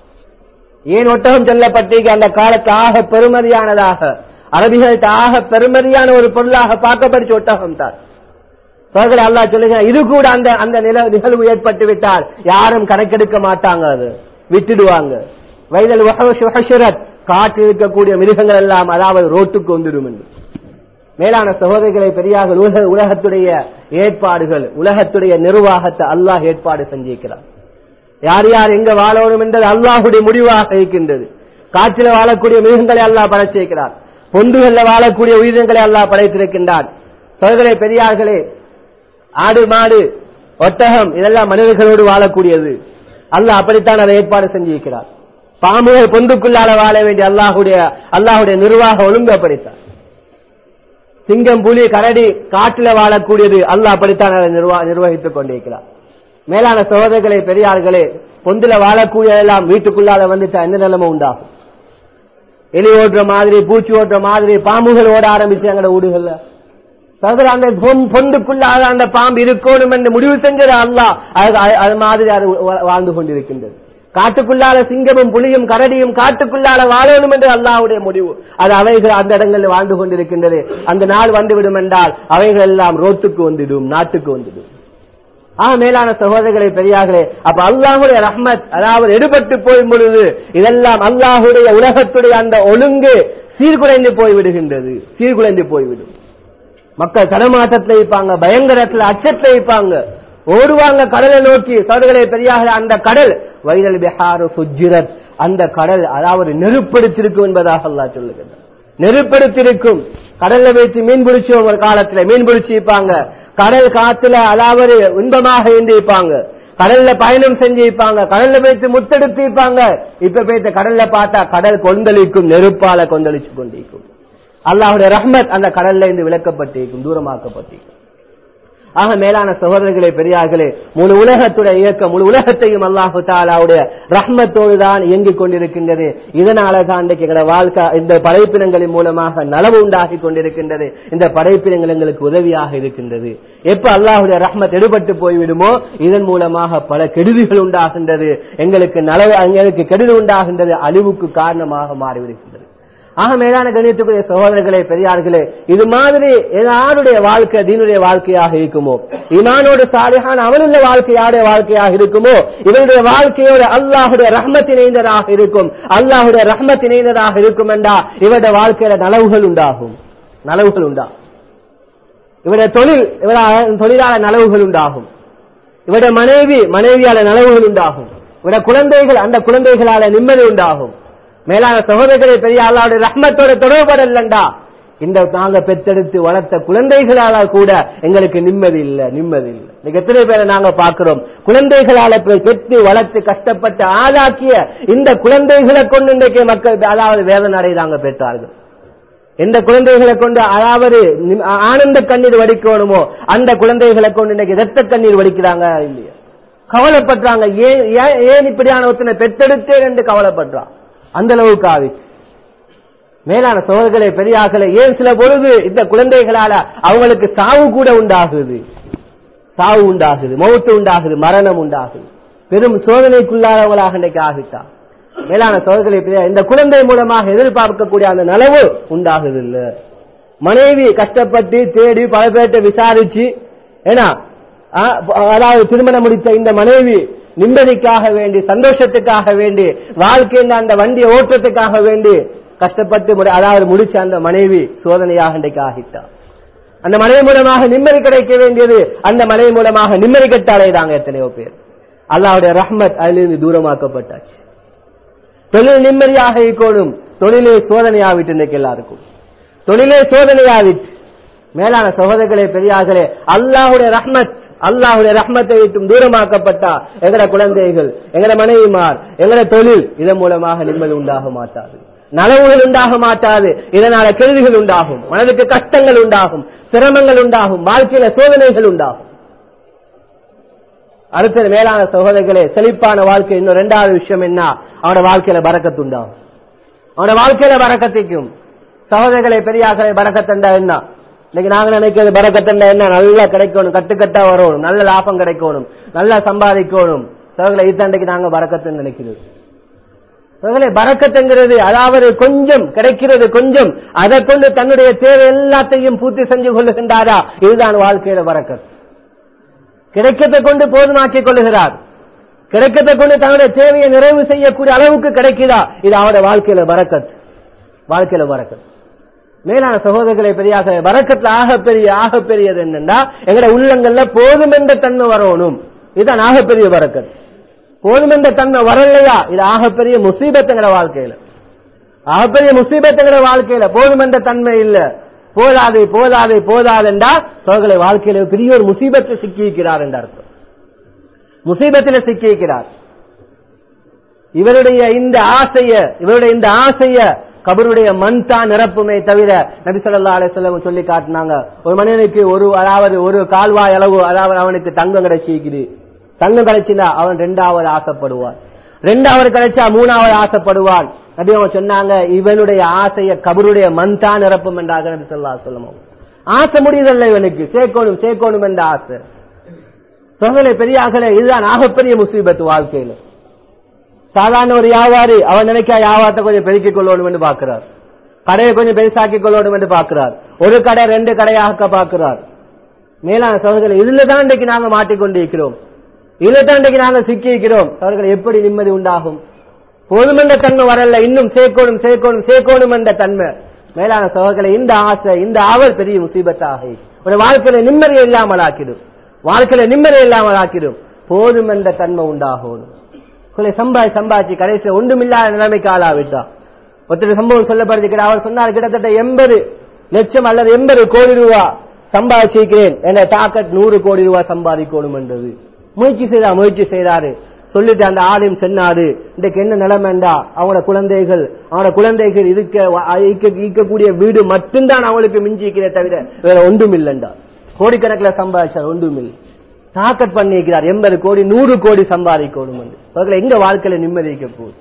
ஏன் ஒட்டகம் சொல்லப்பட்டிருக்க அந்த காலத்து ஆக பெருமதியானதாக அரபிகளுக்கு ஆக பெருமதியான ஒரு பொருளாக பார்க்கப்படுச்ச ஒட்டகம் தான் சோதரை அல்லாஹ் சொல்லுகிறார் இது கூட அந்த அந்த நில நிகழ்வு ஏற்பட்டு விட்டால் யாரும் கணக்கெடுக்க மாட்டாங்க அது விட்டுடுவாங்க வைதல் வஹஷுரத் காட்டில் இருக்கக்கூடிய மிருகங்கள் எல்லாம் அதாவது ரோட்டுக்கு வந்துடும் என்று மேலான சகோதரிகளை பெரியாக உலக உலகத்துடைய ஏற்பாடுகள் உலகத்துடைய நிர்வாகத்தை அல்லாஹ் ஏற்பாடு செஞ்சிருக்கிறார் யார் யார் எங்க வாழணும் என்றது அல்லாஹுடைய முடிவாக இருக்கின்றது காற்றில வாழக்கூடிய மிருகங்களை அல்லாஹ் படைச்சிருக்கிறார் பொந்துகள்ல வாழக்கூடிய உயிரினங்களை அல்லாஹ் படைத்திருக்கின்றார் சகோதரை பெரியார்களே ஆடு மாடு ஒட்டகம் இதெல்லாம் மனிதர்களோடு வாழக்கூடியது அல்லாஹ் அப்படித்தான் அதை ஏற்பாடு செஞ்சிருக்கிறார் பாம்புகள் பொந்துக்குள்ளால வாழ வேண்டிய அல்லாஹுடைய அல்லாஹுடைய நிர்வாக ஒழுங்கு அப்படித்தான் சிங்கம் புலி கரடி காட்டில வாழக்கூடியது அல்லாஹ் அப்படித்தான் அதை நிர்வா நிர்வகித்துக் கொண்டிருக்கிறார் மேலான சகோதரர்களே பெரியார்களே பொந்துல வாழக்கூடிய எல்லாம் வீட்டுக்குள்ளால வந்துட்டா என்ன நிலைமை உண்டாகும் எலி ஓட்டுற மாதிரி பூச்சி ஓட்டுற மாதிரி பாம்புகள் ஓட ஆரம்பிச்சு எங்கட ஊடுகள்ல சகோதரர் அந்த பொன்- பொந்துக்குள்ளாக அந்த பாம்பு இருக்கணும் என்று முடிவு செஞ்சது அல்லாஹ் அது அது- அது மாதிரி அது வா- வாழ்ந்து கொண்டிருக்கின்றது காட்டுக்குள்ளால சிங்கமும் புலியும் கரடியும் காட்டுக்குள்ளால வாழணும் என்று அல்லாஹ்வுடைய முடிவு அது அவைகள் அந்த இடங்களில் வாழ்ந்து கொண்டிருக்கின்றது அந்த நாள் வந்துவிடும் என்றால் அவைகள் எல்லாம் ரோட்டுக்கு வந்துடும் நாட்டுக்கு வந்துடும் ஆ மேலான சகோதரர்களை பெரியார்களே அப்ப அல்லாஹுடைய ரஹ்மத் அதாவது எடுபட்டு போயும் பொழுது இதெல்லாம் அல்லாஹுடைய உலகத்துடைய அந்த ஒழுங்கு சீர்குலைந்து போய்விடுகின்றது சீர்குலைந்து போய்விடும் மக்கள் தடமாட்டத்தில் இருப்பாங்க பயங்கரத்தில் அச்சத்தில் இருப்பாங்க ஓடுவாங்க கடலை நோக்கி சோதர்களை பெரியாக அந்த கடல் வைரல் பிஹாரு ஃபுஜ்ஜிரத் அந்த கடல் அதாவது நெருப்படுத்திருக்கும் என்பதாக அல்லாஹ் சொல்லுகிறார் நெருப்படுத்திருக்கும் கடல்ல வைத்து மீன் பிடிச்சோம் ஒரு காலத்துல மீன் பிடிச்சிருப்பாங்க கடல் காத்துல அதாவது இன்பமாக இருந்திருப்பாங்க கடல்ல பயணம் செஞ்சிருப்பாங்க கடல்ல வைத்து முத்தெடுத்திருப்பாங்க இப்ப போயிட்டு கடல்ல பார்த்தா கடல் கொந்தளிக்கும் நெருப்பால கொந்தளிச்சு கொண்டிருக்கும் அல்லாஹுடைய ரஹ்மத் அந்த கடல்ல இருந்து விளக்கப்பட்டிருக்கும் தூரமாக்கப்பட்டிருக்கும் ஆக மேலான சகோதரர்களே பெரியார்களே முழு உலகத்துடைய இயக்கம் முழு உலகத்தையும் அல்லாஹு தாலாவுடைய ரஹ்மத்தோடு தான் இயங்கிக் கொண்டிருக்கின்றது இதனால தான் இன்றைக்கு எங்களோட வாழ்க்கை இந்த படைப்பினங்களின் மூலமாக நலவு உண்டாகி கொண்டிருக்கின்றது இந்த படைப்பினங்கள் எங்களுக்கு உதவியாக இருக்கின்றது எப்ப அல்லாஹுடைய ரஹ்மத் எடுபட்டு போய்விடுமோ இதன் மூலமாக பல கெடுதிகள் உண்டாகின்றது எங்களுக்கு நலவு எங்களுக்கு கெடுதி உண்டாகின்றது அழிவுக்கு காரணமாக மாறிவிடுகின்றது ஆக மேலான கணியத்துக்குரிய சகோதரர்களே பெரியார்களே இது மாதிரி யாருடைய வாழ்க்கை தீனுடைய வாழ்க்கையாக இருக்குமோ இமானோடு சாலிஹான் அவனுடைய வாழ்க்கை யாருடைய வாழ்க்கையாக இருக்குமோ இவருடைய வாழ்க்கையோட அல்லாஹுடைய ரஹ்மத் இணைந்ததாக இருக்கும் அல்லாஹுடைய ரஹ்மத் இணைந்ததாக இருக்கும் என்றா இவருடைய வாழ்க்கையில நலவுகள் உண்டாகும் நலவுகள் உண்டாகும் இவருடைய தொழில் இவர தொழிலாள நலவுகள் உண்டாகும் இவருடைய மனைவி மனைவியால நலவுகள் உண்டாகும் இவருடைய குழந்தைகள் அந்த குழந்தைகளால நிம்மதி உண்டாகும் மேலான சகோதரர்களை பெரிய அல்லாவுடைய ரஹ்மத்தோட தொடர்படல்லண்டா இந்த நாங்க பெத்தெடுத்து வளர்த்த குழந்தைகளால கூட எங்களுக்கு நிம்மதி இல்ல நிம்மதி இல்ல இன்னைக்கு எத்தனை பேரை நாங்க பாக்குறோம் குழந்தைகளால பெற்று வளர்த்து கஷ்டப்பட்டு ஆளாக்கிய இந்த குழந்தைகளை கொண்டு இன்றைக்கு மக்கள் அதாவது வேதனை அடைதாங்க பெற்றார்கள் எந்த குழந்தைகளை கொண்டு அதாவது ஆனந்த கண்ணீர் வடிக்கணுமோ அந்த குழந்தைகளை கொண்டு இன்னைக்கு ரத்த கண்ணீர் வடிக்கிறாங்க இல்லையா கவலைப்படுறாங்க ஏன் ஏன் இப்படியான ஒருத்தனை பெத்தெடுத்தேன் என்று கவலைப்படுறான் அந்த அளவுக்கு ஆவிச்சு மேலான சோதர்களை பெரியாக்களை ஏன் சில பொழுது இந்த குழந்தைகளால அவங்களுக்கு சாவு கூட உண்டாகுது சாவு உண்டாகுது மௌத்து உண்டாகுது மரணம் உண்டாகுது பெரும் சோதனைக்குள்ளாதவங்களாக இன்றைக்கு ஆகிட்டா மேலான சோதர்களை இந்த குழந்தை மூலமாக எதிர்பார்க்கக்கூடிய அந்த நலவு உண்டாகுது இல்ல மனைவி கஷ்டப்பட்டு தேடி பல பேர்ட்ட விசாரிச்சு ஏன்னா அதாவது திருமணம் முடித்த இந்த மனைவி நிம்மதிக்காக வேண்டி சந்தோஷத்துக்காக வேண்டி வாழ்க்கையின் அந்த வண்டியை ஓட்டத்துக்காக வேண்டி கஷ்டப்பட்டு அதாவது முடிச்ச அந்த மனைவி சோதனையாக இன்றைக்கு ஆகிட்டார் அந்த மனைவி மூலமாக நிம்மதி கிடைக்க வேண்டியது அந்த மனைவி மூலமாக நிம்மதி கட்ட அடைதாங்க எத்தனையோ பேர் அல்லாவுடைய ரஹ்மத் அதிலிருந்து தூரமாக்கப்பட்டாச்சு தொழில் நிம்மதியாக இருக்கணும் தொழிலே சோதனையாவிட்டு இன்றைக்கு எல்லாருக்கும் தொழிலே சோதனையாவிட்டு மேலான சகோதரர்களே பெரியார்களே அல்லாஹுடைய ரஹ்மத் அல்லாஹுடைய ரஹ்மத்தை விட்டும் தூரமாக்கப்பட்டா எங்கட குழந்தைகள் எங்கட மனைவிமார் எங்கட தொழில் இதன் மூலமாக நிம்மதி உண்டாக மாட்டாது நலவுகள் உண்டாக மாட்டாது இதனால கேள்விகள் உண்டாகும் மனதுக்கு கஷ்டங்கள் உண்டாகும் சிரமங்கள் உண்டாகும் வாழ்க்கையில சோதனைகள் உண்டாகும் அடுத்தது மேலான சகோதரர்களே செழிப்பான வாழ்க்கை இன்னும் ரெண்டாவது விஷயம் என்ன அவனோட வாழ்க்கையில பறக்கத்து உண்டாகும் அவனோட வாழ்க்கையில பறக்கத்திக்கும் சகோதரர்களை பெரியாக்களை பறக்கத்தண்டா என்ன இன்னைக்கு நாங்க நினைக்கிறது பறக்கத்தண்டா என்ன நல்லா கிடைக்கணும் கட்டுக்கட்டா வரணும் நல்ல லாபம் கிடைக்கணும் நல்லா சம்பாதிக்கணும் சகோதரர்களை இத்தண்டைக்கு நாங்க பறக்கத்துன்னு நினைக்கிறது சகோதரே பறக்கத்துங்கிறது அதாவது கொஞ்சம் கிடைக்கிறது கொஞ்சம் அதை கொண்டு தன்னுடைய தேவை எல்லாத்தையும் பூர்த்தி செஞ்சு கொள்ளுகின்றாரா இதுதான் வாழ்க்கையில பறக்கத் கிடைக்கத்தை கொண்டு போதுமாக்கிக் கொள்ளுகிறார் கிடைக்கத்தை கொண்டு தன்னுடைய தேவையை நிறைவு செய்யக்கூடிய அளவுக்கு கிடைக்குதா இது அவருடைய வாழ்க்கையில பறக்கத் வாழ்க்கையில பறக்கத் மேலான சகோதரர்களை பெரியாக வரக்கத்துல ஆகப்பெரிய ஆகப்பெரியது என்னன்னா எங்கட உள்ளங்கள்ல போதும் என்ற தன்மை வரணும் இதுதான் ஆகப்பெரிய வரக்கத் போதும் என்ற தன்மை வரலையா இது ஆகப்பெரிய முசீபத் எங்கட வாழ்க்கையில ஆகப்பெரிய முசீபத் எங்கட வாழ்க்கையில போதும் என்ற தன்மை இல்ல போதாது போதாது போதாதுண்டா சோதர்களை வாழ்க்கையில பெரிய ஒரு முசீபத்தை சிக்கியிருக்கிறார் என்ற அர்த்தம் முசீபத்தில் சிக்கியிருக்கிறார் இவருடைய இந்த ஆசைய இவருடைய இந்த ஆசைய கபருடைய மண் தான் நிரப்புமே தவிர நபி சொல்லா அலிஸ்லம் சொல்லி காட்டினாங்க ஒரு மனிதனுக்கு ஒரு அதாவது ஒரு கால்வாய் அளவு அதாவது அவனுக்கு தங்கம் கிடைச்சிக்குது தங்கம் கிடைச்சினா அவன் ரெண்டாவது ஆசைப்படுவான் ரெண்டாவது கிடைச்சா மூணாவது ஆசைப்படுவான் நபி அவங்க சொன்னாங்க இவனுடைய ஆசைய கபருடைய மண் தான் நிரப்பும் என்றாக நபி சொல்லா சொல்லணும் ஆசை முடியுதல்ல இவனுக்கு சேர்க்கணும் சேர்க்கணும் என்ற ஆசை சொகலை பெரியாகலே இதுதான் ஆகப்பெரிய முசீபத்து வாழ்க்கையில சாதாரண ஒரு வியாபாரி அவன் நினைக்க வியாபாரத்தை கொஞ்சம் பெருக்கிக் கொள்ளணும் என்று பார்க்கிறார் கடையை கொஞ்சம் பெருசாக்கிக் கொள்ளணும் என்று பார்க்கிறார் ஒரு கடை ரெண்டு கடையாக்க பார்க்கிறார் மேலான சகோதரர்கள் இதுல தான் இன்றைக்கு நாங்க மாட்டிக்கொண்டிருக்கிறோம் இதுல தான் இன்றைக்கு நாங்க சிக்கி இருக்கிறோம் அவர்கள் எப்படி நிம்மதி உண்டாகும் போதுமென்ற தன்மை வரல இன்னும் சேர்க்கணும் சேர்க்கணும் சேர்க்கணும் என்ற தன்மை மேலான சகோதரர்களை இந்த ஆசை இந்த ஆவல் பெரிய முசீபத்தாக ஒரு வாழ்க்கையில நிம்மதி இல்லாமல் ஆக்கிடும் வாழ்க்கையில நிம்மதி இல்லாமல் ஆக்கிடும் போதும் என்ற தன்மை உண்டாகணும் கொலை சம்பாதி சம்பாதிச்சு கடைசியில் ஒன்றுமில்லாத நிலைமைக்கு ஆளாவிட்டா ஒருத்தர் சம்பவம் சொல்லப்படுகிறது அவர் சொன்னார் கிட்டத்தட்ட எண்பது லட்சம் அல்லது எண்பது கோடி ரூபா சம்பாதிச்சிருக்கிறேன் என்ற டாக்கெட் நூறு கோடி ரூபாய் சம்பாதிக்கணும் என்றது முயற்சி செய்தா முயற்சி செய்தாரு சொல்லிட்டு அந்த ஆலயம் சென்னாரு இன்றைக்கு என்ன நிலைமைண்டா அவங்களோட குழந்தைகள் அவங்களோட குழந்தைகள் இருக்க ஈக்க- ஈக்கக்கூடிய வீடு மட்டும்தான் அவங்களுக்கு மிஞ்சிக்கிறே தவிர வேற ஒன்றும் இல்லைண்டா கோடிக்கணக்கில் சம்பாதிச்சார் ஒன்றும் இல்லை டாக்கெட் பண்ணியிருக்கிறார் எண்பது கோடி நூறு கோடி சம்பாதிக்கணும் என்று அவர்களை எங்க வாழ்க்கையில நிம்மதிக்க போகுது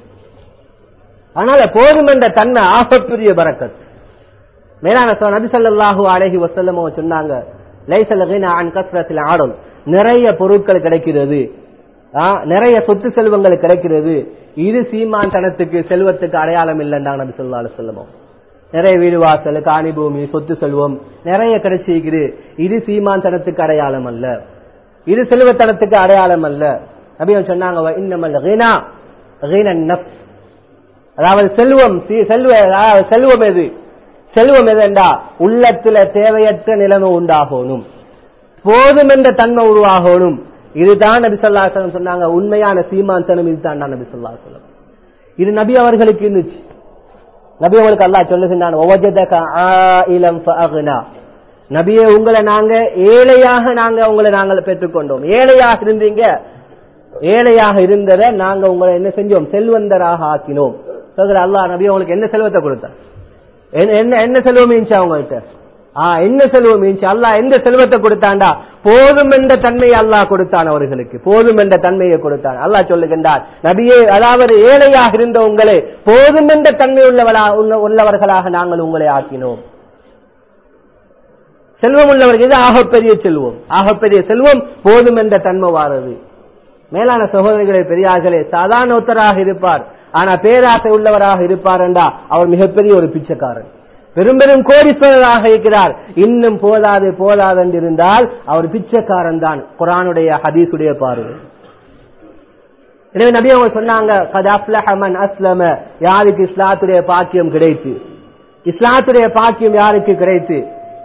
அதனால போதும் என்ற தன்மை ஆகப்பெரிய பறக்கத் மேலான சொ- நபி ஸல்லல்லாஹு அலைஹி வஸல்லம் அவங்க சொன்னாங்க லைஸல் கினா அன் கஸ்ரத்தில் ஆடல் நிறைய பொருட்கள் கிடைக்கிறது ஆ, நிறைய சொத்து செல்வங்கள் கிடைக்கிறது இது சீமான் தனத்துக்கு செல்வத்துக்கு அடையாளம் இல்லைன்றாங்க நபி ஸல்லல்லாஹு அலைஹி வஸல்லம் நிறைய வீடு வாசல் காணி பூமி சொத்து செல்வம் நிறைய கிடைச்சிருக்குது இது சீமான் தனத்துக்கு அடையாளம் அல்ல இது செல்வத்தனத்துக்கு அடையாளம் அல்ல நபி அவங்க சொன்னாங்க "வ இன்னமல் கினா கினா நஃப்ஸ் அதாவது செல்வம் சி- செல்வ அதாவது செல்வம் எது செல்வம் எதுண்டா உள்ளத்துல தேவையற்ற நிலைமை உண்டாகணும் போதும் என்ற தன்மை உருவாகணும் இதுதான் நபி ஸல்லல்லாஹு அலைஹி வஸல்லம் சொன்னாங்க உண்மையான சீமாந்தனம் இதுதான் நபி ஸல்லல்லாஹு அலைஹி வஸல்லம் இது நபி அவர்களுக்கு இருந்துச்சு நபி அவர்களுக்கு அல்லாஹ் சொல்லுகின்றான் "வவஜதக ஆயிலம் ஃபஅக்னா." நபியே உங்களை நாங்க ஏழையாக நாங்க உங்களை நாங்கள் பெற்றுக்கொண்டோம் ஏழையாக இருந்தீங்க ஏழையாக இருந்ததை நாங்க உங்களை என்ன செஞ்சோம் செல்வந்தராக ஆக்கினோம் சொல்கிற அல்லாஹ் நபி உங்களுக்கு என்ன செல்வத்தை கொடுத்தார் என்ன- என்ன என்ன செல்வம் மீன்ச்சு அவங்கள்ட்ட ஆ என்ன செல்வம் மீன்ச்சு அல்லாஹ் எந்த செல்வத்தை கொடுத்தாண்டா போதும் என்ற தன்மையை அல்லாஹ் கொடுத்தான் அவர்களுக்கு போதும் என்ற தன்மையை கொடுத்தான் அல்லாஹ் சொல்லுகின்றார் நபியே அதாவது ஏழையாக இருந்த உங்களை போதும் என்ற தன்மை உள்ளவளா உள்ள- உள்ளவர்களாக நாங்கள் உங்களை ஆக்கினோம் செல்வம் உள்ளவர்கள் இது ஆகப்பெரிய செல்வம் ஆகப்பெரிய செல்வம் போதும் என்ற தன்மை வாரது மேலான சகோதரிகளே பெரியார்களே சாதாரணத்தராக இருப்பார் ஆனா பேராசை உள்ளவராக இருப்பார் என்றா அவர் மிகப்பெரிய ஒரு பிச்சைக்காரன் பெரும் பெரும் கோடீஸ்வரராக இருக்கிறார் இன்னும் போதாது போதாது என்று இருந்தால் அவர் பிச்சைக்காரன் தான் குரானுடைய ஹதீஸுடைய பார்வை எனவே நபி அவங்க சொன்னாங்க "கத் அஃப்லஹ மன் அஸ்லம யாருக்கு இஸ்லாத்துடைய பாக்கியம் கிடைத்து இஸ்லாத்துடைய பாக்கியம் யாருக்கு கிடைத்து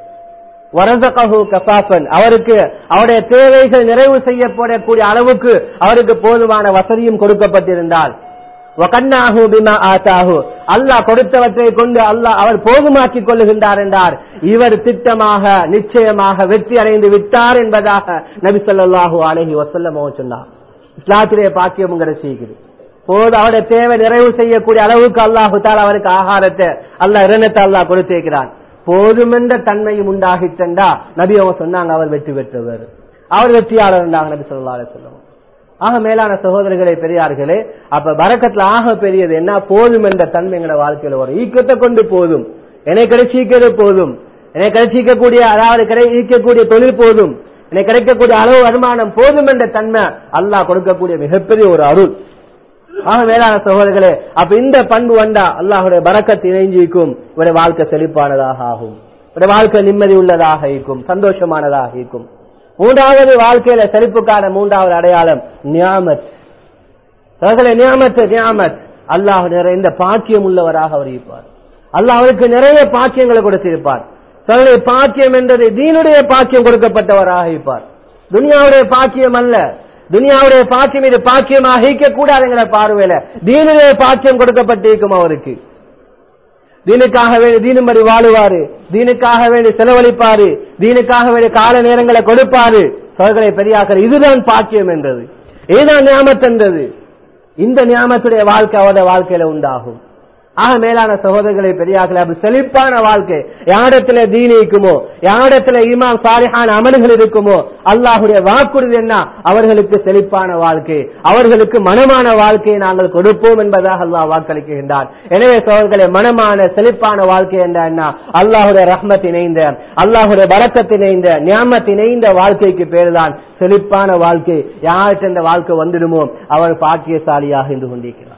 வரதகஹு கசாஃபன் அவருக்கு அவருடைய தேவைகள் நிறைவு செய்யப்படக்கூடிய அளவுக்கு அவருக்கு போதுமான வசதியும் கொடுக்கப்பட்டிருந்தால் வகன்னாஹு பிமா ஆத்தாஹு அல்லாஹ் கொடுத்தவற்றை கொண்டு அல்லாஹ் அவர் போதுமாக்கிக் கொள்ளுகின்றார் என்றார் இவர் திட்டமாக நிச்சயமாக வெற்றி அடைந்து விட்டார் என்பதாக நபி ஸல்லல்லாஹு அலைஹி வஸல்லம் அவர்கள் சொன்னார் இஸ்லாத்திலே பாக்கியம் கிடைச்சிருக்குது போது அவருடைய தேவை நிறைவு செய்யக்கூடிய அளவுக்கு அல்லாஹு தாலா அவருக்கு ஆகாரத்தை அல்லாஹ் இரணத்தை அல்லாஹ் கொடுத்திருக்கிறான் போதுமென்ற தன்மையும் உண்டாகிட்டண்டா நபி அவங்க சொன்னாங்க அவர் வெற்றி பெற்றவர் அவர் வெற்றியாளர் என்றாங்க நபி சொல்லா சொல்லுவோம் ஆக மேலான சகோதரர்களே பெரியார்களே அப்ப பரக்கத்துல ஆக பெரியது என்ன போதும் என்ற தன்மை எங்களோட வாழ்க்கையில வரும் ஈக்கத்தை கொண்டு போதும் என்னை கிடைச்சிக்கிறது போதும் என்னை கிடைச்சிக்கக்கூடிய அதாவது கிடைக்கக்கூடிய தொழில் போதும் என்னை கிடைக்கக்கூடிய அளவு வருமானம் போதும் என்ற தன்மை அல்லாஹ் கொடுக்கக்கூடிய மிகப்பெரிய ஒரு அருள் ஆக மேலான சகோதரர்களே அப்ப இந்த பண்பு வந்தா அல்லாஹுடைய பரக்கத் இணைஞ்சிக்கும் இவருடைய வாழ்க்கை செழிப்பானதாக ஆகும் இவருடைய வாழ்க்கை நிம்மதி உள்ளதாக இருக்கும் சந்தோஷமானதாக இருக்கும் மூன்றாவது வாழ்க்கையில செழிப்புக்கான மூன்றாவது அடையாளம் நியாமத் சகோதரர்களே, நியாமத் நியாமத் அல்லாஹ் நிறைந்த பாக்கியம் உள்ளவராக அவர் இருப்பார் அல்லாஹ் அவருக்கு நிறைய பாக்கியங்களை கொடுத்திருப்பார் சகோதரர்களே, பாக்கியம் என்றது தீனுடைய பாக்கியம் கொடுக்கப்பட்டவராக இருப்பார் துனியாவுடைய பாக்கியம் அல்ல துனியாவுடைய பாக்கியம் இது பாக்கியமாக ஈக்க கூடாதுங்கிற பார்வையில தீனுடைய பாக்கியம் கொடுக்கப்பட்டிருக்கும் அவருக்கு தீனுக்காக வேண்டி தீனும்படி வாழுவாரு தீனுக்காக வேண்டி செலவழிப்பாரு தீனுக்காக வேண்டி கால நேரங்களை கொடுப்பாரு சோதனை பெரியாக்கள் இதுதான் பாக்கியம் என்றது இதுதான் நியாமத் என்றது இந்த நியாமத்துடைய வாழ்க்கை அவருடைய வாழ்க்கையில உண்டாகும் ஆக மேலான சகோதரர்களை பெரியாக்களை அப்படி செழிப்பான வாழ்க்கை யாரிடத்துல தீன் இருக்குமோ யாரிடத்துல ஈமான் சாலிஹான அமல்கள் இருக்குமோ அல்லாஹுடைய வாக்குறுதி என்ன அவர்களுக்கு செழிப்பான வாழ்க்கை அவர்களுக்கு மனமான வாழ்க்கையை நாங்கள் கொடுப்போம் என்பதாக அல்லாஹ் வாக்களிக்கின்றார் எனவே சகோதரர்களே மனமான செழிப்பான வாழ்க்கை என்ற என்ன அல்லாஹுடைய ரஹ்மத் இணைந்த அல்லாஹுடைய பலக்கத் இணைந்த ஞாமத் இணைந்த வாழ்க்கைக்கு பேருதான் செழிப்பான வாழ்க்கை யார்கிட்ட இந்த வாழ்க்கை வந்துடுமோ அவர் பாக்கியசாலியாக இருந்து கொண்டிருக்கிறார்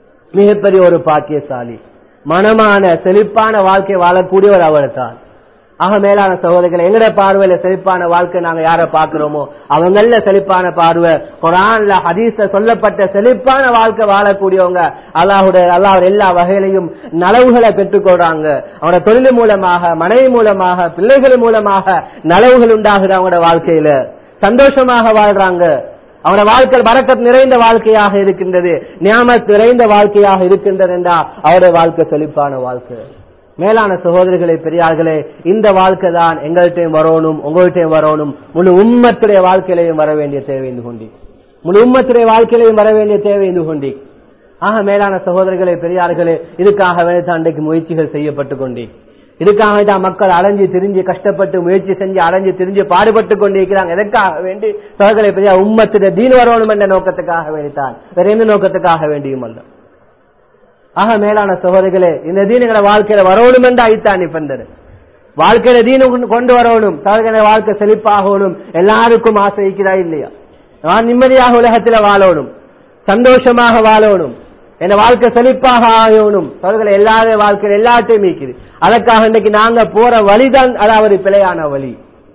மிகப்பெரிய ஒரு பாக்கியசாலி மனமான செழிப்பான வாழ்க்கை வாழக்கூடியவர் அவர் தான் ஆக மேலான சகோதரர்கள் எங்கட பார்வையில செழிப்பான வாழ்க்கை நாங்க யார பாக்குறோமோ அவங்கள செழிப்பான பார்வை குரான்ல ஹதீஸ்ல சொல்லப்பட்ட செழிப்பான வாழ்க்கை வாழக்கூடியவங்க அல்லாஹுடைய அல்லாஹ் எல்லா வகையிலையும் நலவுகளை பெற்றுக்கொள்றாங்க அவனோட தொழில் மூலமாக மனைவி மூலமாக பிள்ளைகள் மூலமாக நலவுகள் உண்டாகுது அவங்களோட வாழ்க்கையில சந்தோஷமாக வாழ்றாங்க அவனோட வாழ்க்கை வரக்கத் நிறைந்த வாழ்க்கையாக இருக்கின்றது நியாமத் நிறைந்த வாழ்க்கையாக இருக்கின்றது என்றா அவருடைய வாழ்க்கை செழிப்பான வாழ்க்கை மேலான சகோதரிகளே பெரியார்களே இந்த வாழ்க்கை தான் எங்கள்கிட்டையும் வரணும் உங்கள்கிட்டையும் வரணும் முழு உம்மத்துடைய வாழ்க்கையிலையும் வர வேண்டிய தேவை இருந்து கொண்டி முழு உம்மத்துடைய வாழ்க்கையிலையும் வர வேண்டிய தேவை இருந்து கொண்டி ஆக மேலான சகோதரர்களே பெரியார்களே இதுக்காக வேண்டி அன்றைக்கு முயற்சிகள் செய்யப்பட்டு கொண்டே இதுக்காக தான் மக்கள் அலைஞ்சு திரிஞ்சு கஷ்டப்பட்டு முயற்சி செஞ்சு அலைஞ்சு திரிஞ்சு பாடுபட்டு கொண்டிருக்கிறாங்க எதற்காக வேண்டி சகோதரரை பெரிய உம்மத்திட தீன் வரணும் என்ற நோக்கத்துக்காக வேண்டித்தான் வேற எந்த நோக்கத்துக்காக வேண்டியும் அல்ல ஆக மேலான சகோதரிகளே இந்த தீனுங்கிற வாழ்க்கையில வரணும் என்று ஐத்தான் நிபந்தர் வாழ்க்கையில தீனு கொண்டு வரணும் சகோதர வாழ்க்கை செழிப்பாகணும் எல்லாருக்கும் ஆசைக்கிறா இல்லையா நான் நிம்மதியாக உலகத்துல வாழணும் சந்தோஷமாக வாழணும் என் வாழ்க்கை செழிப்பாக ஆகணும் சகோதரர்களை எல்லாரும் வாழ்க்கையில் எல்லாத்தையும் மீக்குது அதற்காக இன்னைக்கு நாங்க போற வழிதான் அதாவது பிழையான வழி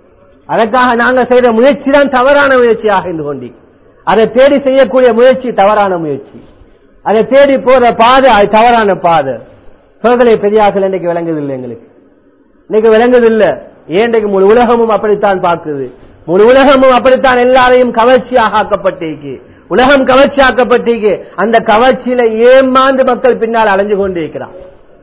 அதற்காக நாங்க செய்யற முயற்சி தான் தவறான முயற்சியாக இருந்து கொண்டி அதை தேடி செய்யக்கூடிய முயற்சி தவறான முயற்சி அதை தேடி போற பாதை அது தவறான பாதை சோதனை பெரியாக்கள் இன்னைக்கு விளங்குதில்லை எங்களுக்கு இன்னைக்கு விளங்குதில்லை ஏன் இன்றைக்கு முழு உலகமும் அப்படித்தான் பார்க்குது முழு உலகமும் அப்படித்தான் எல்லாரையும் கவர்ச்சியாக ஆக்கப்பட்டிருக்கு உலகம் கவர்ச்சியாக்கப்பட்டிருக்கு அந்த கவர்ச்சியில ஏமாந்து மக்கள் பின்னால் அலைஞ்சு கொண்டிருக்கிறான்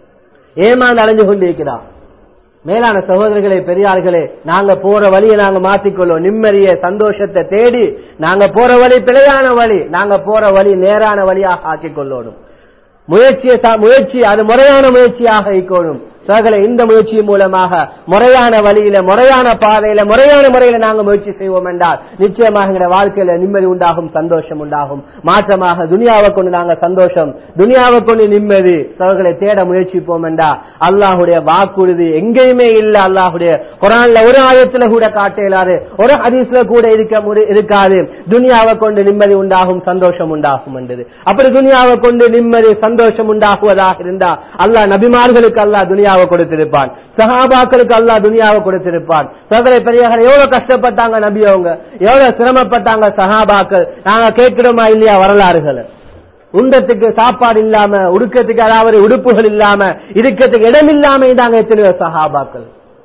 ஏமாந்து அலைஞ்சு கொண்டிருக்கிறான் மேலான சகோதரர்களே பெரியார்களே நாங்க போற வழியை நாங்க மாத்திக்கொள்வோம் நிம்மதிய சந்தோஷத்தை தேடி நாங்க போற வழி பிழையான வழி நாங்க போற வழி நேரான வழியாக ஆக்கிக் கொள்ளணும் முயற்சியை முயற்சி அது முறையான முயற்சியாக இருக்கணும் சகல இந்த முயற்சி மூலமாக முறையான வழியில முறையான பாதையில முறையான முறையில நாங்க முயற்சி செய்வோம் என்றால் நிச்சயமாக எங்க வாழ்க்கையில நிம்மதி உண்டாகும் சந்தோஷம் உண்டாகும் மாற்றமாக துனியாவை கொண்டு நாங்க சந்தோஷம் துனியாவை கொண்டு நிம்மதி சகோதரர்களை தேட முயற்சிப்போம் என்றா அல்லாஹுடைய வாக்குறுதி எங்கேயுமே இல்ல அல்லாஹுடைய குரான்ல ஒரு ஆயத்துல கூட காட்ட இயலாது ஒரு ஹதீஸ்ல கூட இருக்க முடி- இருக்காது துனியாவை கொண்டு நிம்மதி உண்டாகும் சந்தோஷம் உண்டாகும் என்றது அப்படி துனியாவை கொண்டு நிம்மதி சந்தோஷம் உண்டாகுவதாக இருந்தா அல்லாஹ் நபிமார்களுக்கு அல்லாஹ் துனியாவை கொடுத்திருப்பான் சஹாபாக்களுக்கு அல்லாஹ் துனியாவை கொடுத்திருப்பான் சகோதர பெரியவர்கள் எவ்வளவு கஷ்டப்பட்டாங்க நபி அவங்க எவ்வளவு சிரமப்பட்டாங்க சஹாபாக்கள் நாங்க கேட்கிறோமா இல்லையா வரலாறுகளை உண்டத்துக்கு சாப்பாடு இல்லாம உடுக்கத்துக்கு அதாவது உடுப்புகள் இல்லாம இருக்கிறதுக்கு இடம் இல்லாம இருந்தாங்க எத்தனையோ சஹாபாக்கள்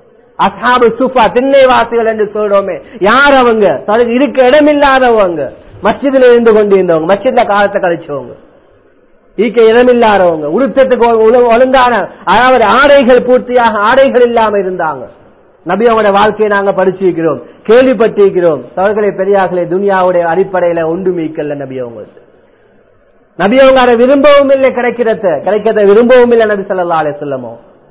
அசாபு சுஃபா திண்ணைவாசிகள் என்று சொல்றோமே யார் அவங்க தனக்கு இருக்க இடம் இல்லாதவங்க மஸ்ஜிதுல இருந்து கொண்டு இருந்தவங்க மஸ்ஜித்ல காலத்தை கழிச்சவங்க ஈக்க இடமில்லாதவங்க உடுத்தத்துக்கு ஒழு- ஒழுங்கான அதாவது ஆடைகள் பூர்த்தியாக ஆடைகள் இல்லாம இருந்தாங்க நபி அவங்களோட வாழ்க்கையை நாங்க படிச்சிருக்கிறோம் கேள்விப்பட்டிருக்கிறோம் தவறுகளை பெரியார்களே துனியாவுடைய அடிப்படையில ஒன்று மீக்கல்ல நபி அவங்களுக்கு நபி அவங்க அதை விரும்பவும் இல்லை கிடைக்கிறத கிடைக்கிறத விரும்பவும் இல்லை நபி ஸல்லல்லாஹு அலைஹி வஸல்லமோ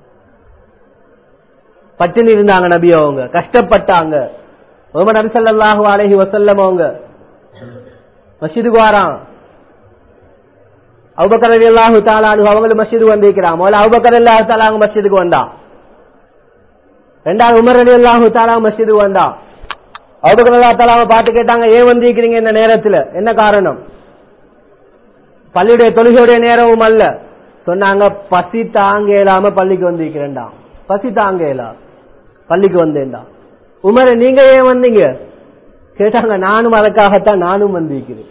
பட்டினி இருந்தாங்க நபி அவங்க கஷ்டப்பட்டாங்க ஒரு நபி ஸல்லல்லாஹு அலைஹி வஸல்லம் அவங்க மஸ்ஜிதுக்கு வாரான் அபுபக்கர் அல்லாஹு தாலானு அவங்களும் மஸ்ஜிதுக்கு வந்திருக்கிறான் முதல்ல அபுபக்கர் அல்லாஹு தாலா அவங்க மஸ்ஜிதுக்கு வந்தான் ரெண்டாவது உமர் அலி அல்லாஹு தாலா மஸ்ஜிதுக்கு வந்தான் அபுபக்கர் அல்லா தாலாவை பார்த்து கேட்டாங்க ஏன் வந்திருக்கிறீங்க இந்த நேரத்துல என்ன காரணம் பள்ளியுடைய தொழுகையுடைய நேரமும் அல்ல சொன்னாங்க பசி தாங்க இயலாம பள்ளிக்கு வந்திருக்கிறேன்டா பசி தாங்க இயலா பள்ளிக்கு வந்தேன்டா உமர் நீங்க ஏன் வந்தீங்க கேட்டாங்க நானும் அதற்காகத்தான் நானும் வந்திருக்கிறேன்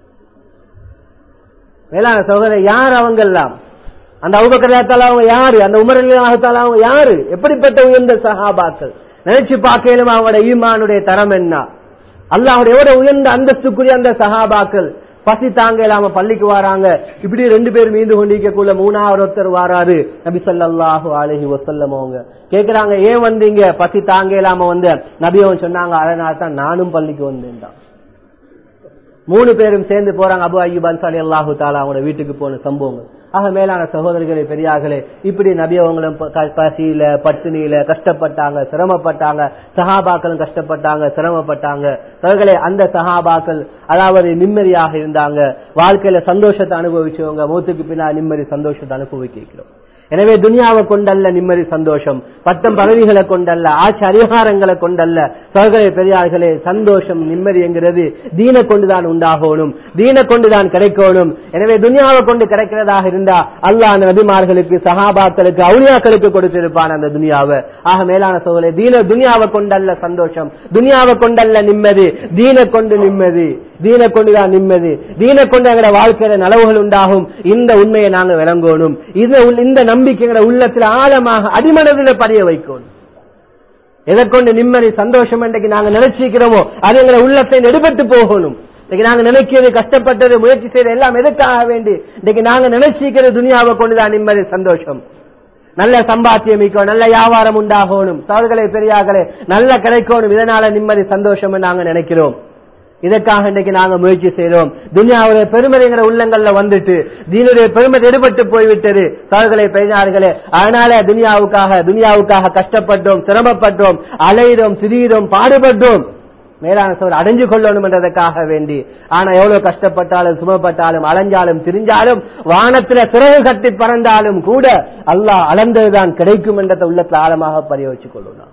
மேலான சகோதரர் யார் அவங்க எல்லாம் அந்த அவுபக்கரத்தால அவங்க யாரு அந்த உமரத்தால அவங்க யாரு எப்படிப்பட்ட உயர்ந்த சஹாபாக்கள் நினைச்சு பார்க்கலும் அவங்களோட ஈமானுடைய தரம் என்ன அல்லாஹுடைய எவ்வளவு உயர்ந்த அந்தஸ்துக்குரிய அந்த சஹாபாக்கள் பசி தாங்க இல்லாம பள்ளிக்கு வராங்க இப்படி ரெண்டு பேர் மீண்டு கொண்டிருக்கக்குள்ள மூணாவது ஒருத்தர் வாராரு நபி ஸல்லல்லாஹு அலைஹி வஸல்லம் அவங்க கேக்குறாங்க ஏன் வந்தீங்க பசி தாங்க இல்லாம வந்து நபி அவங்க சொன்னாங்க அதனால தான் நானும் பள்ளிக்கு வந்தேன்டா மூணு பேரும் சேர்ந்து போறாங்க அபு அய்யூப் அன்சாரி அல்லாஹு தாலா அவங்களோட வீட்டுக்கு போன சம்பவங்கள் ஆக மேலான சகோதரர்களே பெரியார்களே இப்படி நபி அவங்களும் ப- க- பசியில பட்டினியில கஷ்டப்பட்டாங்க சிரமப்பட்டாங்க சஹாபாக்களும் கஷ்டப்பட்டாங்க சிரமப்பட்டாங்க அவர்களே அந்த சஹாபாக்கள் அதாவது நிம்மதியாக இருந்தாங்க வாழ்க்கையில சந்தோஷத்தை அனுபவிச்சவங்க மூத்துக்கு பின்னால் நிம்மதி சந்தோஷத்தை அனுபவிக்கிறோம் எனவே துனியாவை கொண்டல்ல நிம்மதி சந்தோஷம் பட்டம் பதவிகளை கொண்டல்ல ஆட்சி அதிகாரங்களை கொண்டல்ல சகோதர பெரியார்களே சந்தோஷம் நிம்மதி என்கிறது தீன கொண்டுதான் உண்டாகணும் தீன கொண்டுதான் கிடைக்கணும் எனவே துனியாவை கொண்டு கிடைக்கிறதாக இருந்தா அல்லாஹ் நபிமார்களுக்கு சஹாபாக்களுக்கு அவுளியாக்களுக்கு கொடுத்திருப்பான் அந்த துனியாவை ஆக மேலான சோதனை தீன துனியாவை கொண்டல்ல சந்தோஷம் துனியாவை கொண்டல்ல நிம்மதி தீன கொண்டு நிம்மதி தீன கொண்டுதான் நிம்மதி தீன கொண்டு எங்களோட வாழ்க்கையில நலவுகள் உண்டாகும் இந்த உண்மையை நாங்க விளங்கணும் இந்த உள்- இந்த நம்பிக்கை எங்களோட உள்ளத்தில் ஆழமாக அடிமனதில் பதிய வைக்கணும் எதை கொண்டு நிம்மதி சந்தோஷம் இன்றைக்கு நாங்க நினைச்சிக்கிறோமோ அது எங்களை உள்ளத்தை எடுபட்டு போகணும் இன்னைக்கு நாங்க நினைக்கிறது கஷ்டப்பட்டது முயற்சி செய்யறது எல்லாம் எதுக்காக வேண்டி இன்னைக்கு நாங்க நினைச்சிக்கிறது துனியாவை கொண்டுதான் நிம்மதி சந்தோஷம் நல்ல சம்பாத்தியம் மிக்கும் நல்ல வியாபாரம் உண்டாகணும் சவர்களே பெரியார்களே நல்ல கிடைக்கணும் இதனால நிம்மதி சந்தோஷம் நாங்க நினைக்கிறோம் இதற்காக இன்றைக்கு நாங்க முயற்சி செய்றோம் துனியாவுடைய பெருமதிங்கிற உள்ளங்கள்ல வந்துட்டு தீனுடைய பெருமதி எடுபட்டு போய்விட்டது சவர்களை பெரியார்களே அதனால துனியாவுக்காக துனியாவுக்காக கஷ்டப்பட்டோம் சிரமப்பட்டோம் அலையிறோம் திரியிறோம் பாடுபட்டோம் மேலான சோர் அடைஞ்சு கொள்ளணும் என்றதற்காக வேண்டி ஆனா எவ்வளவு கஷ்டப்பட்டாலும் சுமப்பட்டாலும் அலைஞ்சாலும் திரிஞ்சாலும் வானத்துல சிறகு கட்டி பறந்தாலும் கூட அல்லாஹ் அளந்ததுதான் கிடைக்கும் என்றதை உள்ளத்துல ஆழமாக பதிய வச்சுக் கொள்ளணும்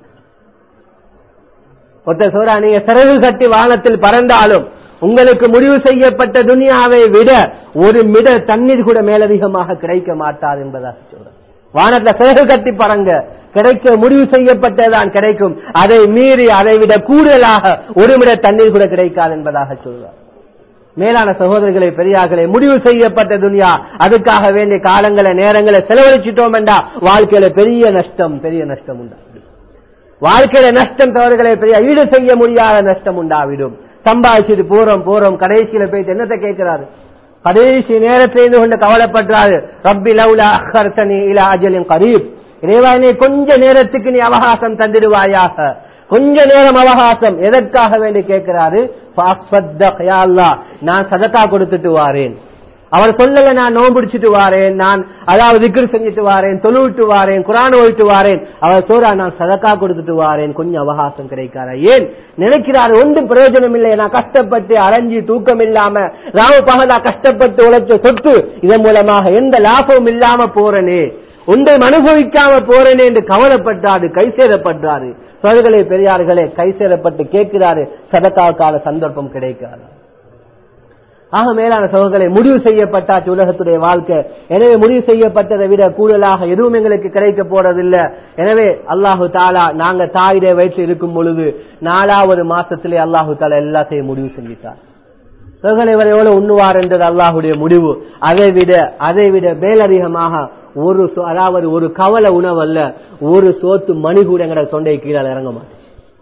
ஒருத்தர் சொல்றா நீங்க சிறகு கட்டி வானத்தில் பறந்தாலும் உங்களுக்கு முடிவு செய்யப்பட்ட துனியாவை விட ஒரு மிட தண்ணீர் கூட மேலதிகமாக கிடைக்க மாட்டாது என்பதாக சொல்றேன் வானத்துல சிறகு கட்டி பறங்க கிடைக்க முடிவு செய்யப்பட்டதான் கிடைக்கும் அதை மீறி அதை விட கூடுதலாக ஒரு மிட தண்ணீர் கூட கிடைக்காது என்பதாக சொல்றார் மேலான சகோதரர்களை பெரியார்களே முடிவு செய்யப்பட்ட துனியா அதுக்காக வேண்டிய காலங்களை நேரங்களை செலவழிச்சிட்டோம் என்றா வாழ்க்கையில பெரிய நஷ்டம் பெரிய நஷ்டம் உண்டாகும் வாழ்க்கையில நஷ்டம் தவறுகளை பெரிய ஈடு செய்ய முடியாத நஷ்டம் உண்டாவிடும் சம்பாதிச்சுட்டு போறோம் போறோம் கடைசியில போயிட்டு என்னத்தை கேட்கிறாரு கடைசி நேரத்தில் இருந்து கொண்டு கவலைப்படுறாரு ரப்பி லவுலா அஹர்த்தனி இலா அஜலின் கரீப் இறைவா நீ கொஞ்ச நேரத்துக்கு நீ அவகாசம் தந்திடுவாயாக கொஞ்ச நேரம் அவகாசம் எதற்காக வேண்டி கேட்கிறாரு "ஃபஅஸ்ஸத்தக் யா அல்லாஹ், நான் சதக்கா கொடுத்துட்டு வாரேன் அவர் சொல்லல நான் நோன்பு பிடிச்சிட்டு வாரேன் நான் அதாவது திக்ர் செஞ்சுட்டு வாரேன் தொழுவிட்டு வாரேன் குரான் ஓய்ட்டு வாரேன் அவர் சோரா நான் சதக்கா கொடுத்துட்டு வாரேன் கொஞ்சம் அவகாசம் கிடைக்காத ஏன் நினைக்கிறார் ஒன்றும் பிரயோஜனம் இல்லை நான் கஷ்டப்பட்டு அலைஞ்சி தூக்கம் இல்லாம ராவு பகலா கஷ்டப்பட்டு உழைச்ச சொத்து இதன் மூலமாக எந்த லாபமும் இல்லாம போறனே ஒன்றை அனுபவிக்காம போறேனே என்று கவலைப்பட்டாரு கை சேதப்பட்டாரு சோழர்களே பெரியார்களே கை சேதப்பட்டு கேட்கிறாரு சதக்காவுக்கான சந்தர்ப்பம் கிடைக்காது ஆக மேலான சகோதரர்களை முடிவு செய்யப்பட்டாச்சு உலகத்துடைய வாழ்க்கை எனவே முடிவு செய்யப்பட்டதை விட கூடுதலாக எதுவும் எங்களுக்கு கிடைக்க போறதில்லை எனவே அல்லாஹு தாலா நாங்க தாயிட வயிற்று இருக்கும் பொழுது நாலாவது மாசத்திலே அல்லாஹு தாலா எல்லாத்தையும் முடிவு செஞ்சிட்டார் சகோதரர் இவர் எவ்வளவு உண்ணுவார் என்றது அல்லாஹுடைய முடிவு அதை விட அதை விட மேலதிகமாக ஒரு சோ- அதாவது ஒரு கவலை உணவு அல்ல ஒரு சோத்து மணி கூட எங்கட தொண்டை கீழே இறங்க மாட்டேன்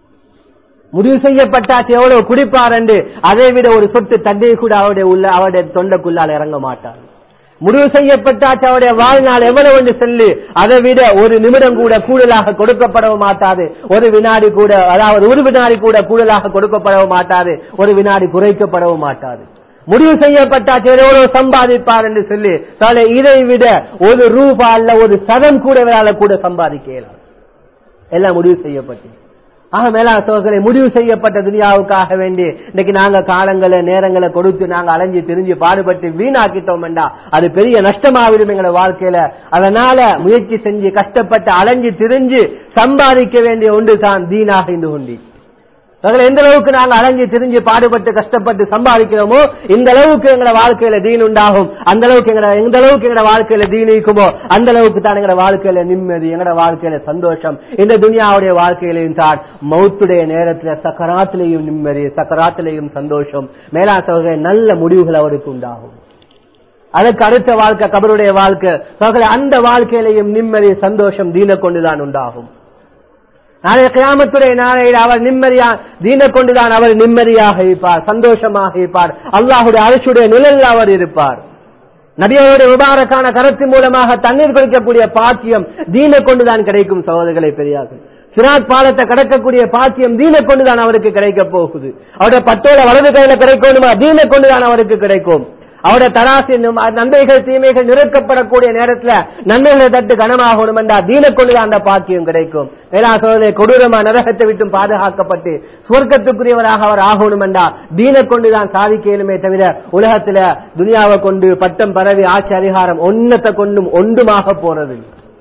முடிவு செய்யப்பட்டாச்சு எவ்வளவு குடிப்பார் என்று அதை விட ஒரு சொட்டு தண்ணீர் கூட அவருடைய உள்ள அவருடைய தொண்டைக்குள்ளால் இறங்க மாட்டார் முடிவு செய்யப்பட்டாச்சு அவருடைய வாழ்நாள் எவ்வளவு என்று சொல்லி அதை விட ஒரு நிமிடம் கூட கூடுதலாக கொடுக்கப்படவும் மாட்டாது ஒரு வினாடி கூட அதாவது ஒரு வினாடி கூட கூடுதலாக கொடுக்கப்படவும் மாட்டாது ஒரு வினாடி குறைக்கப்படவும் மாட்டாது முடிவு செய்யப்பட்டாச்சு இவர் எவ்வளவு சம்பாதிப்பார் என்று சொல்லி தாலே இதை விட ஒரு ரூபா அல்ல ஒரு சதம் கூட இவரால் கூட சம்பாதிக்க இயலாது எல்லாம் முடிவு செய்யப்பட்டு ஆக மேலான சோதனை முடிவு செய்யப்பட்ட துனியாவுக்காக வேண்டி இன்னைக்கு நாங்க காலங்களை நேரங்களை கொடுத்து நாங்க அலைஞ்சு திரிஞ்சு பாடுபட்டு வீணாக்கிட்டோம் வேண்டா அது பெரிய நஷ்டமாவிடும் எங்களை வாழ்க்கையில அதனால முயற்சி செஞ்சு கஷ்டப்பட்டு அலைஞ்சு திரிஞ்சு சம்பாதிக்க வேண்டிய ஒன்று தான் தீனாக இருந்து கொண்டி அதில் எந்த அளவுக்கு நாங்க அலைஞ்சு திரிஞ்சு பாடுபட்டு கஷ்டப்பட்டு சம்பாதிக்கிறோமோ இந்த அளவுக்கு எங்களோட வாழ்க்கையில தீன் உண்டாகும் அந்த அளவுக்கு எங்கட எந்த அளவுக்கு எங்களோட வாழ்க்கையில தீன் இருக்குமோ அந்த அளவுக்கு தான் எங்களோட வாழ்க்கையில நிம்மதி எங்களோட வாழ்க்கையில சந்தோஷம் இந்த துனியாவுடைய வாழ்க்கையிலையும் தான் மௌத்துடைய நேரத்துல சக்கராத்திலையும் நிம்மதி சக்கராத்திலையும் சந்தோஷம் மேலா சகோதர நல்ல முடிவுகள் அவருக்கு உண்டாகும் அதுக்கு அடுத்த வாழ்க்கை கபருடைய வாழ்க்கை சகோதர அந்த வாழ்க்கையிலையும் நிம்மதி சந்தோஷம் தீன கொண்டுதான் உண்டாகும் நாளைய கியாமத்துடைய நாளையில் அவர் நிம்மதியா தீன கொண்டுதான் அவர் நிம்மதியாக இருப்பார் சந்தோஷமாக இருப்பார் அல்லாஹுடைய அரசுடைய நிழலில் அவர் இருப்பார் நபியோடைய முபாரக்கான கருத்தின் மூலமாக தண்ணீர் குடிக்கக்கூடிய பாக்கியம் தீன கொண்டுதான் கிடைக்கும் சகோதரர்களை பெரியார்கள் சிராத் பாலத்தை கடக்கக்கூடிய பாக்கியம் தீன கொண்டுதான் அவருக்கு கிடைக்க போகுது அவருடைய பத்தோட வலது கையில கிடைக்கணுமா தீன கொண்டுதான் அவருக்கு கிடைக்கும் அவருடைய தராசி நன்மைகள் தீமைகள் நிறுக்கப்படக்கூடிய நேரத்துல நன்மைகளை தட்டு கனமாகணும் என்றா தீன கொண்டுதான் அந்த பாக்கியம் கிடைக்கும் மேலா சோதனை கொடூரமா நரகத்தை விட்டும் பாதுகாக்கப்பட்டு சுவர்க்கத்துக்குரியவராக அவர் ஆகணும் என்றா தீன கொண்டுதான் சாதிக்க இயலுமே தவிர உலகத்துல துனியாவை கொண்டு பட்டம் பரவி ஆட்சி அதிகாரம் ஒன்னத்தை கொண்டும் ஒன்றுமாக போறது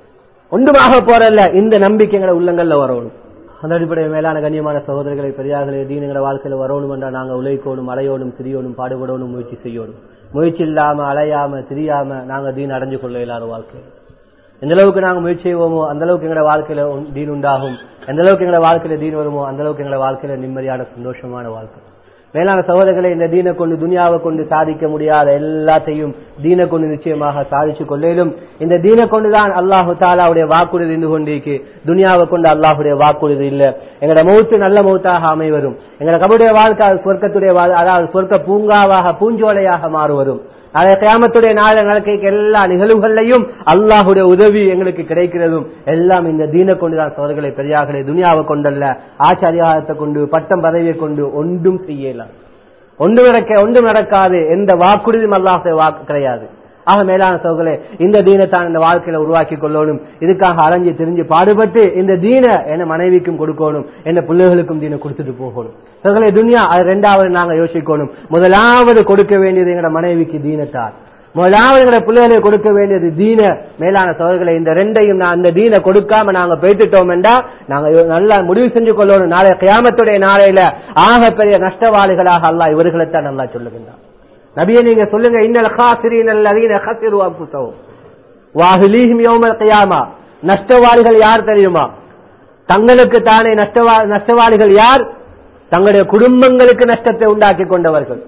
ஒன்றுமாக போறல்ல இந்த நம்பிக்கைங்களை உள்ளங்கள்ல வரணும் அந்த அடிப்படையில் மேலான கண்ணியமான சகோதரர்களை பெரியார்களே தீனுங்கிற வாழ்க்கையில வரணும் என்றா நாங்க உழைக்கணும் அலையோடும் திரியோடும் பாடுபடணும் முயற்சி செய்யணும் முயற்சி இல்லாம அலையாம திரியாம நாங்க தீன் அடைஞ்சு கொள்ள இல்லாத வாழ்க்கை எந்த அளவுக்கு நாங்க முயற்சி செய்வோமோ அந்த அளவுக்கு எங்களோட வாழ்க்கையில உன் தீன் உண்டாகும் எந்த அளவுக்கு எங்களோட வாழ்க்கையில தீன் வருமோ அந்த அளவுக்கு எங்களோட வாழ்க்கையில நிம்மதியான சந்தோஷமான வாழ்க்கை மேலான சகோதரர்களை இந்த தீனை கொண்டு துனியாவை கொண்டு சாதிக்க முடியாத எல்லாத்தையும் தீனை கொண்டு நிச்சயமாக சாதிச்சு கொள்ளையிலும் இந்த தீனை கொண்டுதான் அல்லாஹு தாலாவுடைய வாக்குறுதி இருந்து கொண்டிருக்கு துனியாவை கொண்டு அல்லாஹுடைய வாக்குறுதி இல்ல எங்களோட மௌத்து நல்ல மௌத்தாக அமைவரும் எங்களோட கபுடைய வாழ்க்கை சொர்க்கத்துடைய வாழ்- அதாவது சொர்க்க பூங்காவாக பூஞ்சோலையாக மாறுவரும் அதை கியாமத்துடைய நாள நடக்க எல்லா நிகழ்வுகளையும் அல்லாஹுடைய உதவி எங்களுக்கு கிடைக்கிறதும் எல்லாம் இந்த தீனை கொண்டுதான் சோதர்களை பெரியார்களே துனியாவை கொண்டல்ல ஆச்சாரியாகத்தை கொண்டு பட்டம் பதவியை கொண்டு ஒன்றும் செய்யலாம் ஒன்று நடக்க ஒன்றும் நடக்காது எந்த வாக்குறுதியும் அல்லாஹ் வாக்கு கிடையாது ஆக மேலான சோதர்களே இந்த தீனைத்தான் இந்த வாழ்க்கையில உருவாக்கி கொள்ளணும் இதுக்காக அலைஞ்சு திரிஞ்சு பாடுபட்டு இந்த தீனை என்ன மனைவிக்கும் கொடுக்கணும் என்ன பிள்ளைகளுக்கும் தீனை கொடுத்துட்டு போகணும் சோதர்களே துனியா அது ரெண்டாவது நாங்க யோசிக்கணும் முதலாவது கொடுக்க வேண்டியது எங்கட மனைவிக்கு தீனத்தார் முதலாவது எங்கட பிள்ளைகளுக்கு கொடுக்க வேண்டியது தீன மேலான சோதர்களை இந்த ரெண்டையும் நான் அந்த தீனை கொடுக்காம நாங்க போயிட்டுட்டோம் என்றா நாங்க நல்லா முடிவு செஞ்சு கொள்ளணும் நாளை கியாமத்துடைய நாளையில ஆக பெரிய நஷ்டவாளிகளாக அல்லாஹ் இவர்களைத்தான் நல்லா சொல்லுகின்றான் நபியை நீங்க சொல்லுங்க இன்னல் காசிரீன் அல்லதீன ஹசிரு அன்புசவும் வாஹிலீஹிம் யௌமல் கியாமா நஷ்டவாளிகள் யார் தெரியுமா தங்களுக்கு தானே நஷ்டவா நஷ்டவாளிகள் யார் தங்களுடைய குடும்பங்களுக்கு நஷ்டத்தை உண்டாக்கி கொண்டவர்கள்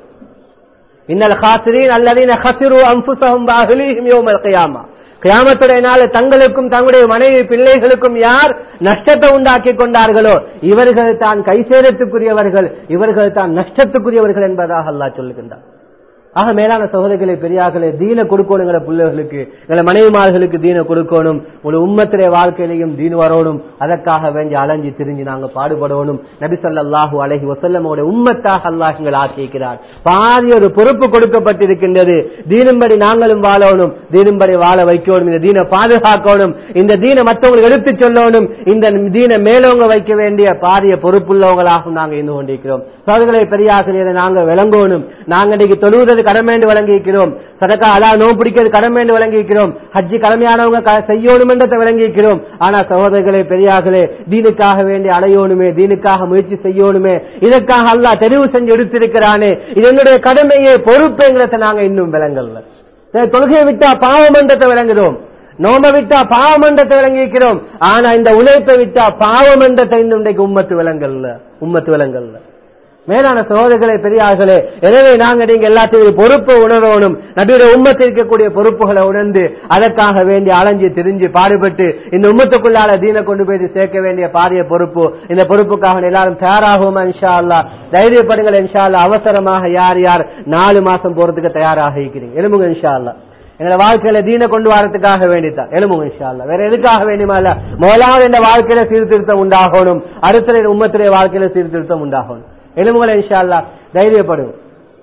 இன்னல் காசிரீன் அல்லதீன ஹசிரு அன்புசவும் வாஹிலீஹிம் யௌமல் கியாமா கியாமத்துடைய நாள் தங்களுக்கும் தங்களுடைய மனைவி பிள்ளைகளுக்கும் யார் நஷ்டத்தை உண்டாக்கி கொண்டார்களோ இவர்கள் தான் கைசேரத்துக்குரியவர்கள் இவர்கள் தான் நஷ்டத்துக்குரியவர்கள் என்பதாக அல்லாஹ் சொல்லுகின்றார் ஆக மேலான சகோதரிகளை பெரியார்களே தீன கொடுக்கணுங்கிற பிள்ளைகளுக்கு எங்களை மனைவிமார்களுக்கு தீன கொடுக்கணும் ஒரு உம்மத்திலே வாழ்க்கையிலையும் தீன் வரணும் அதற்காக வேண்டி அலைஞ்சு திரிஞ்சு நாங்க பாடுபடணும் நபி ஸல்லல்லாஹு அலைஹி வஸல்லமோட உம்மத்தாக அல்லாஹ் எங்களை ஆக்கியிருக்கிறார் பாதி ஒரு பொறுப்பு கொடுக்கப்பட்டிருக்கின்றது தீனும்படி நாங்களும் வாழணும் தீனும்படி வாழ வைக்கணும் இந்த தீனை பாதுகாக்கணும் இந்த தீனை மற்றவங்களுக்கு எடுத்துச் சொல்லணும் இந்த தீனை மேலோங்க வைக்க வேண்டிய பாரிய பொறுப்புள்ளவங்களாகவும் நாங்க இருந்து கொண்டிருக்கிறோம் சோதர்களை பெரியாசிரியரை நாங்க விளங்கணும் நாங்க இன்னைக்கு தொழுவது கடமைண்டு வழங்கியிருக்கிறோம் சதக்கா அலா நோ பிடிக்கிறது கடமைண்டு வழங்கியிருக்கிறோம் ஹஜ்ஜி கடமையானவங்க க- செய்யணும் என்றதை வழங்கியிருக்கிறோம் ஆனா சகோதரர்களே பெரியார்களே தீனுக்காக வேண்டி அலையோணுமே தீனுக்காக முயற்சி செய்யணுமே இதற்காக அல்லாஹ் தெரிவு செஞ்சு எடுத்திருக்கிறானே இது என்னுடைய கடமையே பொறுப்புங்கிறத நாங்க இன்னும் விளங்கல சரி, தொழுகையை விட்டா பாவமன்றத்தை விளங்குறோம் நோம விட்டா பாவமன்றத்தை விளங்கிக்கிறோம் ஆனா இந்த உழைப்பை விட்டா பாவமன்றத்தை இன்னும் இன்றைக்கு உம்மத்து விளங்கல்ல உம்மத்து விளங்கல்ல மேலான சகோதரர்களே பெரியார்களே எனவே நாங்க நீங்க எல்லாத்தையும் பொறுப்பை உணரணும் நடுவில் உம்மத்தில் இருக்கக்கூடிய பொறுப்புகளை உணர்ந்து அதற்காக வேண்டி அலைஞ்சு திரிஞ்சு பாடுபட்டு இந்த உம்மத்துக்குள்ளால தீனை கொண்டு போய் சேர்க்க வேண்டிய பாரிய பொறுப்பு இந்த பொறுப்புக்காக எல்லாரும் தயாராகுமா இன்ஷா அல்லா தைரியப்படுங்கள் இன்ஷா அல்லா அவசரமாக யார் யார் நாலு மாசம் போறதுக்கு தயாராக இருக்கிறீங்க எலும்புங்க இன்ஷா அல்லா எங்களை வாழ்க்கையில தீனை கொண்டு வரதுக்காக வேண்டித்தான் எலும்புங்க இன்ஷா அல்லா வேற எதுக்காக வேண்டுமா இல்ல முதலாவது இந்த வாழ்க்கையில சீர்திருத்தம் உண்டாகணும் அடுத்த உம்மத்திலே வாழ்க்கையில சீர்திருத்தம் உண்டாகணும் எலும்புகளை இன்ஷா அல்லா தைரியப்படுங்க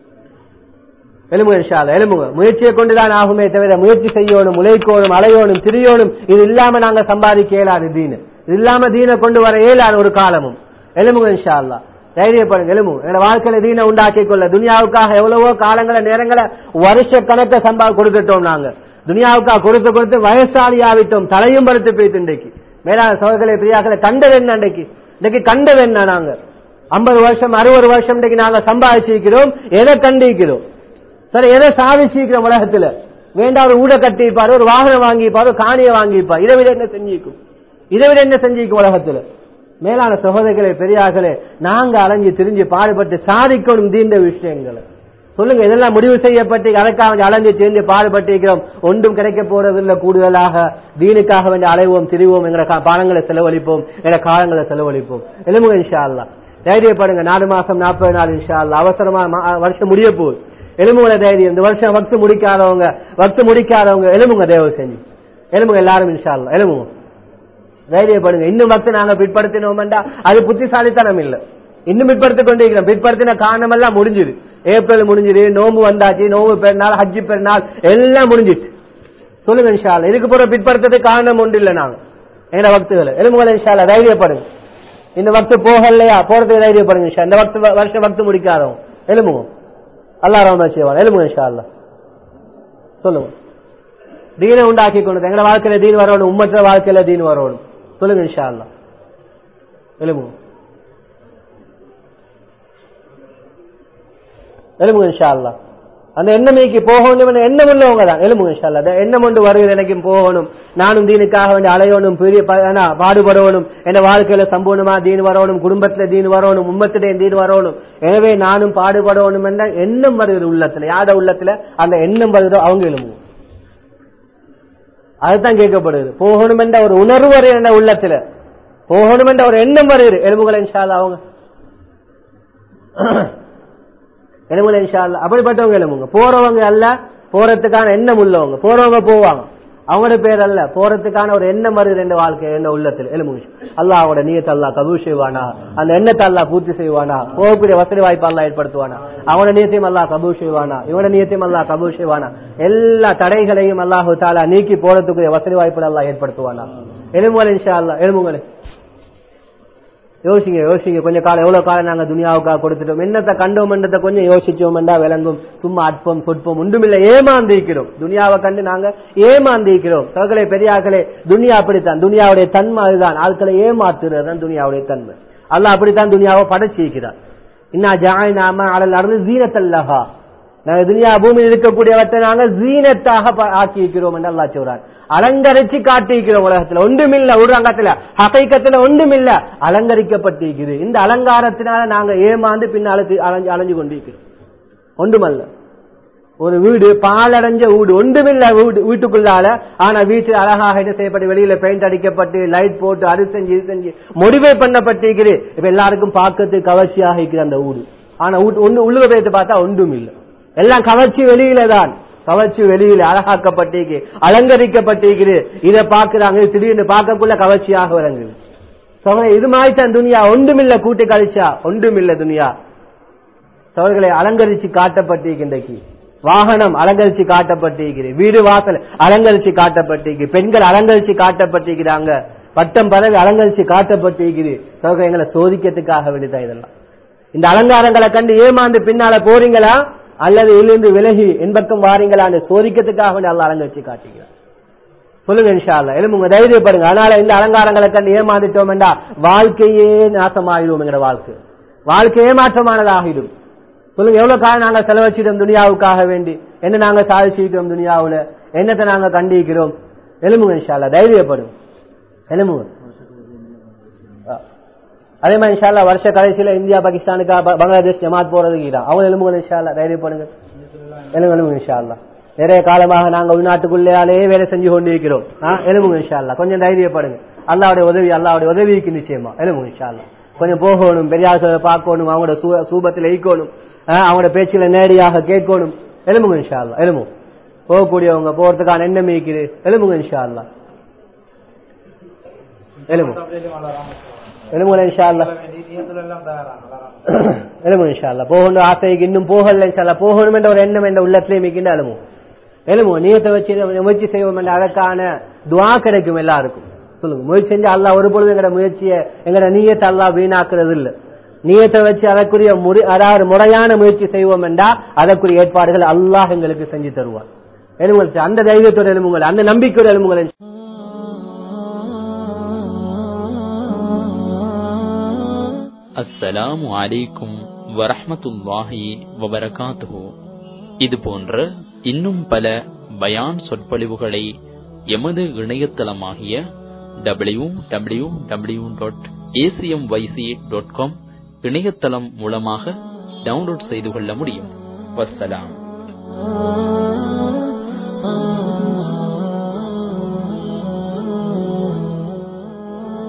எலும்புங்க இன்ஷா அல்லா எலும்புங்க முயற்சியை கொண்டுதான் ஆகுமே தவிர முயற்சி செய்யணும் உழைக்கணும் அலையோணும் திரியோணும் இது இல்லாம நாங்க சம்பாதிக்க இயலாது தீனு இது இல்லாம தீனை கொண்டு வர இயலாது ஒரு காலமும் எலும்புங்க இன்ஷா அல்லா தைரியப்படுங்க எலும்புங்க எங்க வாழ்க்கையில தீனை உண்டாக்கி கொள்ள துனியாவுக்காக எவ்வளவோ காலங்களை நேரங்களை வருஷ கணக்க சம்பா கொடுத்துட்டோம் நாங்க துனியாவுக்காக கொடுத்து கொடுத்து வயசாளி ஆவிட்டோம் தலையும் படுத்து போயிட்டு இன்றைக்கு மேலான சோதர்களை பிரியாக்களை கண்டது என்ன இன்றைக்கு இன்றைக்கு கண்டது என்ன நாங்க ஐம்பது வருஷம் அறுபது வருஷம் இன்றைக்கு நாங்க சம்பாதிச்சிருக்கிறோம் எதை கண்டிக்கிறோம் சரி எதை சாதிச்சிருக்கிறோம் உலகத்துல வேண்டாம் ஒரு ஊட கட்டிப்பாரு ஒரு வாகனம் வாங்கிப்பாரு ஒரு காணியை வாங்கிப்பார் இதை விட என்ன செஞ்சிருக்கும் இதை விட என்ன செஞ்சிருக்கும் உலகத்துல மேலான சகோதரர்களே பெரியார்களே நாங்க அலைஞ்சு திரிஞ்சு பாடுபட்டு சாதிக்கணும் தீண்ட விஷயங்களை சொல்லுங்க இதெல்லாம் முடிவு செய்யப்பட்டு அதற்காக அலைஞ்சு திரிஞ்சு பாடுபட்டிருக்கிறோம் ஒன்றும் கிடைக்க போறதில்லை கூடுதலாக தீனுக்காக வேண்டிய அலைவோம் திரிவோம் எங்களை கா- பாடங்களை செலவழிப்போம் எங்களை காலங்களை செலவழிப்போம் எலும்புங்க இன்ஷா அல்லா தைரியப்படுங்க நாலு மாசம் நாற்பது நாள் இன்ஷா அல்லா அவசரமா மா- வருஷம் முடிய போகுது எலும்புங்கள தைரியம் இந்த வருஷம் வக்து முடிக்காதவங்க வக்து முடிக்காதவங்க எலும்புங்க தயவு செஞ்சு எலும்புங்க எல்லாரும் இன்ஷா அல்லா எலும்புங்க தைரியப்படுங்க இன்னும் பக்தி நாங்க பிற்படுத்தினோம்டா அது புத்திசாலித்தனம் இல்ல இன்னும் பிற்படுத்திக் கொண்டிருக்கிறோம் பிற்படுத்தின காரணம் எல்லாம் முடிஞ்சுது ஏப்ரல் முடிஞ்சிரு நோம்பு வந்தாச்சு நோம்பு பெருநாள் ஹஜ்ஜி பெருநாள் எல்லாம் முடிஞ்சிட்டு சொல்லுங்க இன்ஷால்ல இதுக்கு போற பிற்படுத்ததுக்கு காரணம் ஒன்று இல்லை நாங்க எங்க வக்துகள் எலும்புகள் இன்ஷால்ல தைரியப்படுங்க இந்த வக்து போகலையா போறதுக்கு தைரியப்படுங்க இன்ஷா இந்த வக்து வருஷம் வக்து முடிக்காதவங்க எலும்புங்க அல்லா ரஹ்மத் செய்வான் எலும்புங்க இன்ஷால்ல சொல்லுங்க தீனை உண்டாக்கி கொண்டு எங்க வாழ்க்கையில தீன் வரணும் உம்மற்ற வாழ்க்கையில தீன் வரணும் சொல்லுங்க இன்ஷா அல்லா எலும்புங்க எலும்புங்க இன்ஷா அல்லா அந்த எண்ணமைக்கு போகணும் எண்ணம் உள்ளவங்க தான் எலும்புங்க இன்ஷா அல்லா அந்த எண்ணம் ஒன்று வருகிறது எனக்கும் போகணும் நானும் தீனுக்காக வேண்டி அலையணும் பெரிய ப- என்ன, பாடுபடணும் என் வாழ்க்கையில சம்பூர்ணமா தீன் வரணும் குடும்பத்துல தீன் வரணும் உம்மத்திலே தீன் வரணும் எனவே நானும் பாடுபடணும் என்ற எண்ணம் வருகிறது உள்ளத்துல யார உள்ளத்துல அந்த எண்ணம் வருதோ அவங்க எலும்புங்க அதுதான் கேட்கப்படுது போகணும் என்ற ஒரு உணர்வு வருது என்ற உள்ளத்துல போகணும் என்ற ஒரு எண்ணம் வருது எலும்புகளை இன்ஷா அல்லா அவங்க எலும்புகளை இன்ஷா அல்லா அப்படிப்பட்டவங்க எலும்புங்க போறவங்க அல்ல போறதுக்கான எண்ணம் உள்ளவங்க போறவங்க போவாங்க அவங்களோட பேர் அல்ல போறதுக்கான ஒரு எண்ணம் வருது என்ற வாழ்க்கை என்ன உள்ளத்தில் எலும்புங்க அல்லாஹ் அவனோட நீயத்தை அல்லா கபூர் செய்வானா அந்த எண்ணத்தை அல்லா பூர்த்தி செய்வானா போகக்கூடிய வசதி வாய்ப்பு அல்லா ஏற்படுத்துவானா அவனோட நியத்தையும் அல்லா கபூர் செய்வானா இவனோட நியத்தையும் அல்லா கபூர் செய்வானா எல்லா தடைகளையும் அல்லாஹு தாலா நீக்கி போறதுக்குரிய வசதி வாய்ப்பு அல்லா ஏற்படுத்துவானா எலும்புகள் இன்ஷா அல்லா எலும்புகளை யோசிங்க யோசிங்க கொஞ்சம் காலம் எவ்வளவு காலம் நாங்க துனியாவுக்காக கொடுத்துட்டோம் என்னத்தை கண்டோம் என்றதை கொஞ்சம் யோசிச்சோம்டா விளங்கும் சும்மா அற்பம் சொற்பம் ஒன்றுமில்லை ஏமாந்திருக்கிறோம் துனியாவை கண்டு நாங்க ஏமாந்திருக்கிறோம் சகலே பெரியாக்களே துனியா அப்படித்தான் துனியாவுடைய தன்மை அதுதான் ஆட்களை ஏமாத்துறது தான் துனியாவுடைய தன்மை அல்லாஹ் அப்படித்தான் துனியாவை படைச்சிருக்கிறார் இன்னா ஜாய் நாம அடல் நடந்து ஜீனத்தல்லஹா நாங்க துனியா பூமியில் இருக்கக்கூடியவற்றை நாங்க ஜீனத்தாக ப- ஆக்கி இருக்கிறோம் என்று அல்லாஹ் சொல்றார் அலங்கரிச்சு காட்டியிருக்கிறோம் உலகத்துல ஒன்றுமில்ல ஒரு ரங்கத்துல ஹகைக்கத்துல ஒன்றுமில்ல அலங்கரிக்கப்பட்டிருக்குது இந்த அலங்காரத்தினால நாங்க ஏமாந்து பின்னால தி- அலைஞ்சு அலைஞ்சு கொண்டிருக்கிறோம் ஒன்றுமல்ல ஒரு வீடு பாலடைஞ்ச வீடு ஒன்றுமில்ல வீடு வீட்டுக்குள்ளால ஆனா வீட்டில் அழகாக என்ன செய்யப்பட்டு வெளியில பெயிண்ட் அடிக்கப்பட்டு லைட் போட்டு அது செஞ்சு இது செஞ்சு முடிவே பண்ணப்பட்டிருக்குது இப்ப எல்லாருக்கும் பார்க்கறதுக்கு கவர்ச்சியாக இருக்குது அந்த வீடு ஆனா வீட்டு- ஒண்ணு உள்ளுக போயிட்டு பார்த்தா ஒன்றும் இல்லை எல்லாம் கவர்ச்சி வெளியில தான் கவர்ச்சி வெளியில அழகாக்கப்பட்டிருக்கு அலங்கரிக்கப்பட்டிருக்குது இதை பாக்குறாங்க இது திடீர்னு பார்க்கக்குள்ள கவர்ச்சியாக விளங்குது சகோதரே, இது மாதிரி தான் துனியா ஒன்றுமில்ல கூட்டி கழிச்சா ஒன்றுமில்ல துனியா சவர்களை அலங்கரிச்சு காட்டப்பட்டிருக்கின்றைக்கு வாகனம் அலங்கரிச்சு காட்டப்பட்டிருக்கிறது வீடு வாசல் அலங்கரிச்சு காட்டப்பட்டிருக்கு பெண்கள் அலங்கரிச்சு காட்டப்பட்டிருக்கிறாங்க பட்டம் பதவி அலங்கரிச்சு காட்டப்பட்டிருக்குது சகோதரர் எங்களை சோதிக்கிறதுக்காக வேண்டிதான் இதெல்லாம் இந்த அலங்காரங்களை கண்டு ஏமாந்து பின்னால போறீங்களா அல்லது இருந்து விலகி என்பக்கம் வாரீங்களான்னு சோதிக்கிறதுக்காக வேண்டி அல்ல அலங்கரிச்சு காட்டுகிறார் சொல்லுங்க இன்ஷா அல்லா எலும்புங்க தைரியப்படுங்க அதனால இந்த அலங்காரங்களை கண்டு ஏமாந்துட்டோம் என்றா வாழ்க்கையே நாசமாகிடும் எங்கட வாழ்க்கை வாழ்க்கை ஏமாற்றமானதாகிடும் சொல்லுங்க எவ்வளவு காலம் நாங்க செலவச்சிட்டோம் துனியாவுக்காக வேண்டி என்ன நாங்க சாதிச்சிருக்கிறோம் துனியாவுல என்னத்தை நாங்க கண்டிக்கிறோம் எலும்புங்க இன்ஷா அல்லா தைரியப்படும் எலும்புங்க ஆ. அதே மாதிரி இன்ஷா அல்லா வருஷ கடைசியில இந்தியா பாகிஸ்தானுக்கு ப- பங்களாதேஷ் ஜமாத் போறதுக்கு இதான் அவங்க எலும்புகள் இன்ஷா அல்லா தைரியப்படுங்க எலும்பு எலும்புங்க இன்ஷா அல்லா நிறைய காலமாக நாங்க உள்நாட்டுக்குள்ளேயாலே வேலை செஞ்சு கொண்டிருக்கிறோம் ஆ, எலும்புங்க இன்ஷா அல்லா கொஞ்சம் தைரியப்படுங்க அல்லாவுடைய உதவி அல்லாவுடைய உதவிக்கு நிச்சயமா எலும்புங்க இன்ஷா அல்லா கொஞ்சம் போகணும் பெரியார்களை பார்க்கணும் அவங்களோட சூ- சூபத்தில் ஈக்கணும் ஆ, அவங்களோட பேச்சுல நேரடியாக கேட்கணும் எலும்புங்க இன்ஷா அல்லா எலும்பு போகக்கூடியவங்க போறதுக்கான எண்ணம் இருக்குது எலும்புங்க இன்ஷா அல்லா எலும்பு எலும்புங்க இன்ஷா அல்லா எலும்பு இன்ஷால்லா போகணும் ஆசைக்கு இன்னும் போகல இன்ஷால்லா போகணும் என்ற ஒரு எண்ணம் என்ற உள்ளத்திலே மிக்கின்ற எலும்பு எலும்பு நீயத்தை வச்சு இதை முயற்சி செய்வோம் என்ற அதற்கான துவா கிடைக்கும் எல்லாருக்கும் சொல்லுங்க முயற்சி செஞ்சு அல்லாஹ் ஒரு பொழுது எங்கட முயற்சியை எங்கட நீயத்தை அல்லாஹ் வீணாக்குறது இல்ல நீயத்தை வச்சு அதற்குரிய முறை அதாவது முறையான முயற்சி செய்வோம் என்றா அதற்குரிய ஏற்பாடுகள் அல்லாஹ் எங்களுக்கு செஞ்சு தருவார் எலும்புகள் அந்த தைரியத்தோட எலும்புகள் அந்த நம்பிக்கையோட எலும்புகள் அஸ்ஸலாமு அலைக்கும் வரஹ்மத்துல்லாஹி வபரகாத்துஹு இது போன்ற இன்னும் பல பயான் சொற்பொழிவுகளை எமது இணையதளமாகிய W W W dot ACM YC dot com இணையதளம் மூலமாக டவுன்லோட் செய்து கொள்ள முடியும் வஸ்ஸலாம்